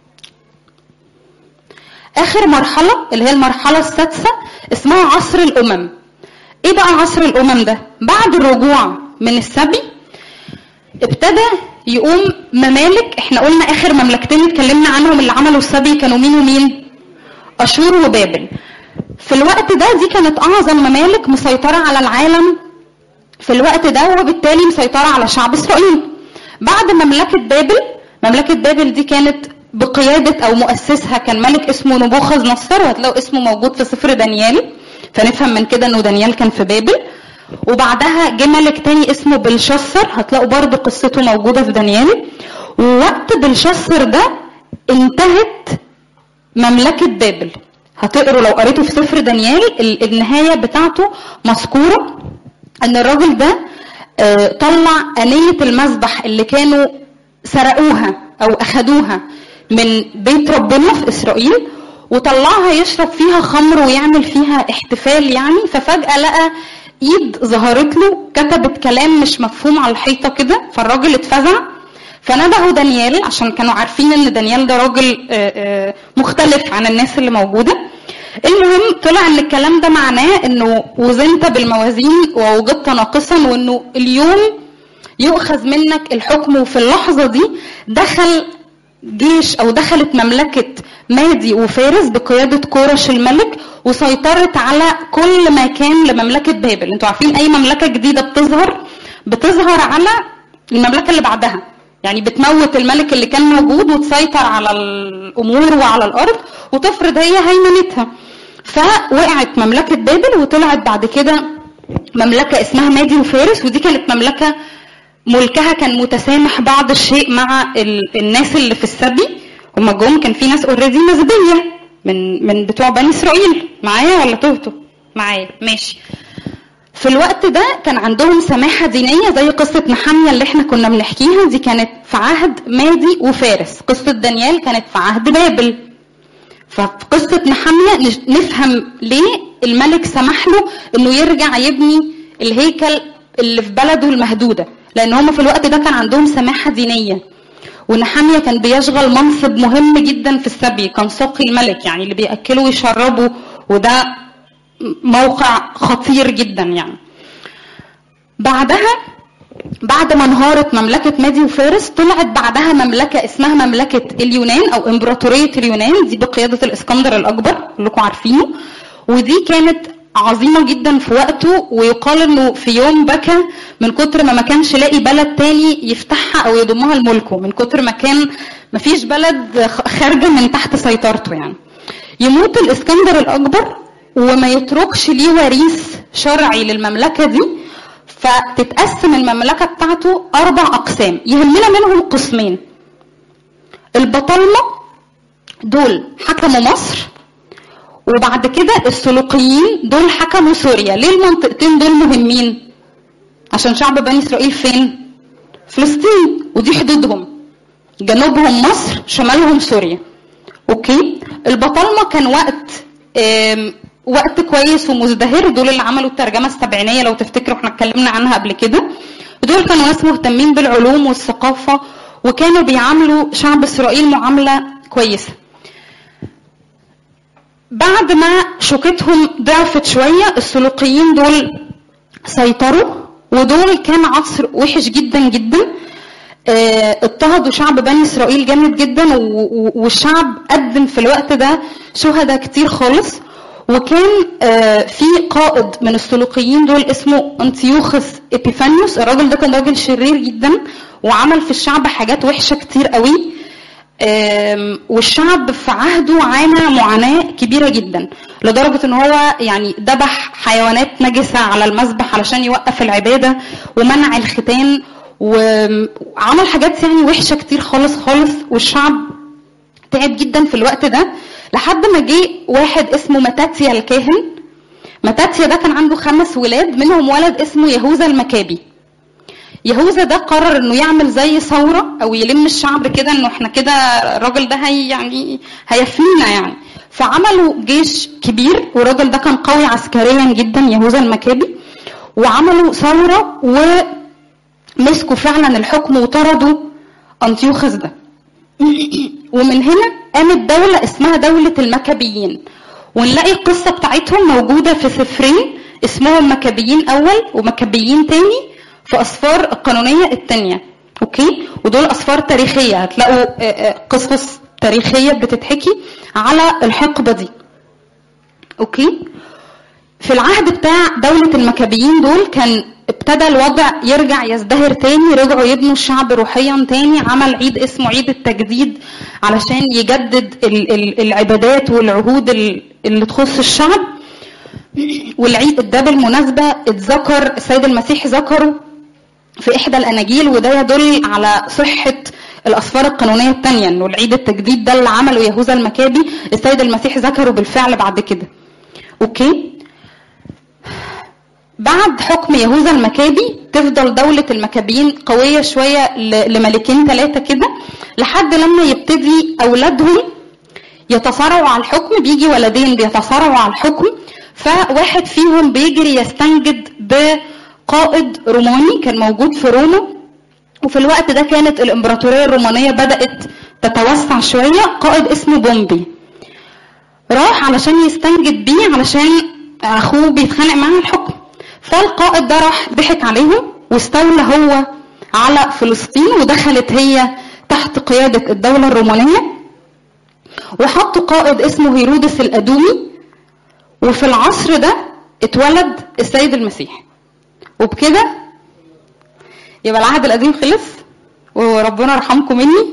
اخر مرحله اللي هي المرحله السادسه اسمها عصر الامم ايه بقى عصر الامم ده بعد الرجوع من السبي ابتدى يقوم ممالك احنا قلنا اخر مملكتين اتكلمنا عنهم اللي عملوا السبي كانوا مين ومين اشور وبابل في الوقت ده دي كانت اعظم ممالك مسيطره على العالم في الوقت ده وبالتالي مسيطره على شعب اسرائيل بعد مملكه بابل مملكة بابل دي كانت بقيادة أو مؤسسها كان ملك اسمه نبوخذ نصر وهتلاقوا اسمه موجود في سفر دانيال فنفهم من كده إنه دانيال كان في بابل وبعدها جه ملك تاني اسمه بلشسر هتلاقوا برضه قصته موجودة في دانيال ووقت بلشسر ده انتهت مملكة بابل هتقروا لو قريتوا في سفر دانيال النهاية بتاعته مذكورة ان الراجل ده طلع آنية المذبح اللي كانوا سرقوها او اخدوها من بيت ربنا في اسرائيل وطلعها يشرب فيها خمر ويعمل فيها احتفال يعني ففجأة لقى ايد ظهرت له كتبت كلام مش مفهوم على الحيطة كده فالراجل اتفزع فنبهوا دانيال عشان كانوا عارفين ان دانيال ده راجل مختلف عن الناس اللي موجودة المهم طلع ان الكلام ده معناه انه وزنت بالموازين ووجدت ناقصا وانه اليوم يؤخذ منك الحكم وفي اللحظة دي دخل جيش أو دخلت مملكة مادي وفارس بقيادة كورش الملك وسيطرت على كل ما كان لمملكة بابل انتوا عارفين أي مملكة جديدة بتظهر بتظهر على المملكة اللي بعدها يعني بتموت الملك اللي كان موجود وتسيطر على الامور وعلى الارض وتفرض هي هيمنتها فوقعت مملكه بابل وطلعت بعد كده مملكه اسمها مادي وفارس ودي كانت مملكه ملكها كان متسامح بعض الشيء مع ال- الناس اللي في السبي هما جم كان في ناس اوريدي مسبيه من من بتوع بني اسرائيل معايا ولا تهتوا معايا ماشي في الوقت ده كان عندهم سماحة دينية زي قصة نحامية اللي احنا كنا بنحكيها دي كانت في عهد مادي وفارس قصة دانيال كانت في عهد بابل ففي قصة نحامية نش- نفهم ليه الملك سمح له انه يرجع يبني الهيكل اللي في بلده المهدودة لان هم في الوقت ده كان عندهم سماحة دينية ونحامية كان بيشغل منصب مهم جدا في السبي كان ساقي الملك يعني اللي بيأكله ويشربه وده موقع خطير جدا يعني بعدها بعد ما انهارت مملكة مادي وفارس طلعت بعدها مملكة اسمها مملكة اليونان أو إمبراطورية اليونان دي بقيادة الإسكندر الأكبر كلكم عارفينه ودي كانت عظيمة جدا في وقته ويقال انه في يوم بكى من كتر ما ما كانش لاقي بلد تاني يفتحها او يضمها لملكه من كتر ما كان ما فيش بلد خ- خارجة من تحت سيطرته يعني يموت الاسكندر الاكبر وما يتركش ليه وريث شرعي للمملكة دي فتتقسم المملكة بتاعته أربع أقسام يهمنا منهم قسمين البطالمة دول حكموا مصر وبعد كده السلوقيين دول حكموا سوريا ليه المنطقتين دول مهمين عشان شعب بني إسرائيل فين فلسطين ودي حدودهم جنوبهم مصر شمالهم سوريا اوكي البطالمه كان وقت آم، وقت كويس ومزدهر دول اللي عملوا الترجمه السبعينيه لو تفتكروا احنا اتكلمنا عنها قبل كده دول كانوا ناس مهتمين بالعلوم والثقافه وكانوا بيعاملوا شعب اسرائيل معامله كويسه بعد ما شوكتهم ضعفت شويه السلوقيين دول سيطروا ودول كان عصر وحش جدا جدا آه، اضطهدوا شعب بني اسرائيل جامد جدا و- و- والشعب قدم في الوقت ده شهداء كتير خالص وكان آه، في قائد من السلوقيين دول اسمه انتيوخس ابيفانيوس الراجل ده كان راجل شرير جدا وعمل في الشعب حاجات وحشه كتير قوي آم، والشعب في عهده عانى معاناة كبيرة جدا لدرجة ان هو يعني ذبح حيوانات نجسة على المذبح علشان يوقف العبادة ومنع الختان وعمل حاجات يعني وحشة كتير خالص خالص والشعب تعب جدا في الوقت ده لحد ما جه واحد اسمه متاتيا الكاهن متاتيا ده كان عنده خمس ولاد منهم ولد اسمه يهوذا المكابي يهوذا ده قرر انه يعمل زي ثوره او يلم الشعب كده انه احنا كده الراجل ده هي يعني هيفنينا يعني فعملوا جيش كبير والراجل ده كان قوي عسكريا جدا يهوذا المكابي وعملوا ثوره ومسكوا فعلا الحكم وطردوا انتيوخس ده ومن هنا قامت دولة اسمها دولة المكابيين ونلاقي القصة بتاعتهم موجودة في سفرين اسمهم مكابيين أول ومكابيين تاني في أسفار القانونية التانية أوكي ودول أسفار تاريخية هتلاقوا آه، آه، قصص تاريخية بتتحكي على الحقبة دي أوكي في العهد بتاع دولة المكابيين دول كان ابتدى الوضع يرجع يزدهر تاني رجعوا يبنوا الشعب روحيا تاني عمل عيد اسمه عيد التجديد علشان يجدد ال- ال- العبادات والعهود ال- اللي تخص الشعب والعيد ده بالمناسبة اتذكر السيد المسيح ذكره في إحدى الأناجيل وده يدل على صحة الأسفار القانونية التانية إنه العيد التجديد ده اللي عمله يهوذا المكابي السيد المسيح ذكره بالفعل بعد كده أوكي بعد حكم يهوذا المكابي تفضل دولة المكابيين قوية شوية ل- لملكين ثلاثة كده لحد لما يبتدي أولادهم يتصارعوا على الحكم بيجي ولدين بيتصارعوا على الحكم فواحد فيهم بيجري يستنجد بقائد روماني كان موجود في روما وفي الوقت ده كانت الإمبراطورية الرومانية بدأت تتوسع شوية قائد اسمه بومبي راح علشان يستنجد بيه علشان اخوه بيتخانق معاه على الحكم فالقائد ده راح ضحك عليهم واستولى هو على فلسطين ودخلت هي تحت قيادة الدولة الرومانية وحطوا قائد اسمه هيرودس الأدومي وفي العصر ده اتولد السيد المسيح وبكده يبقى العهد القديم خلص وربنا يرحمكم مني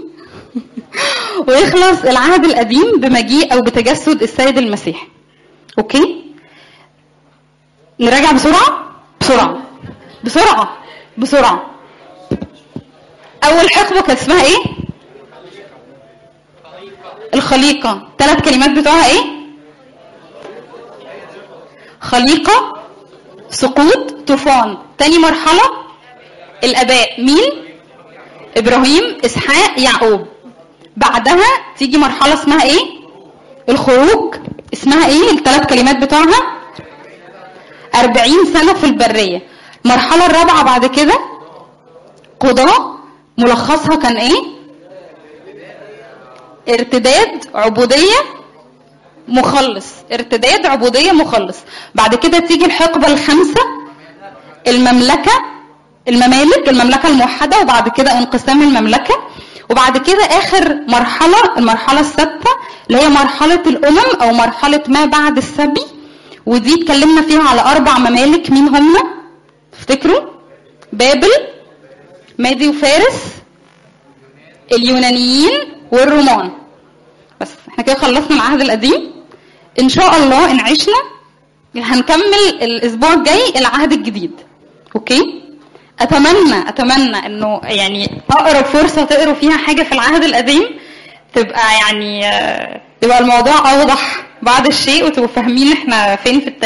ويخلص العهد القديم بمجيء او بتجسد السيد المسيح اوكي نراجع بسرعه بسرعه بسرعه بسرعه اول حقبه كانت اسمها ايه الخليقه ثلاث كلمات بتوعها ايه خليقه سقوط طوفان تاني مرحله الاباء مين ابراهيم اسحاق يعقوب بعدها تيجي مرحله اسمها ايه الخروج اسمها ايه الثلاث كلمات بتوعها أربعين سنة في البرية المرحلة الرابعة بعد كده قضاء ملخصها كان ايه ارتداد عبودية مخلص ارتداد عبودية مخلص بعد كده تيجي الحقبة الخامسة المملكة الممالك المملكة الموحدة وبعد كده انقسام المملكة وبعد كده اخر مرحلة المرحلة السادسة اللي هي مرحلة الامم او مرحلة ما بعد السبي ودي اتكلمنا فيها على اربع ممالك مين هم تفتكروا بابل مادي وفارس اليونانيين والرومان بس احنا كده خلصنا العهد القديم ان شاء الله ان عشنا هنكمل الاسبوع الجاي العهد الجديد اوكي اتمنى اتمنى انه يعني اقرب فرصه تقروا فيها حاجه في العهد القديم تبقى يعني آه، يبقى الموضوع اوضح بعض الشيء وتبقوا فاهمين احنا فين في التاريخ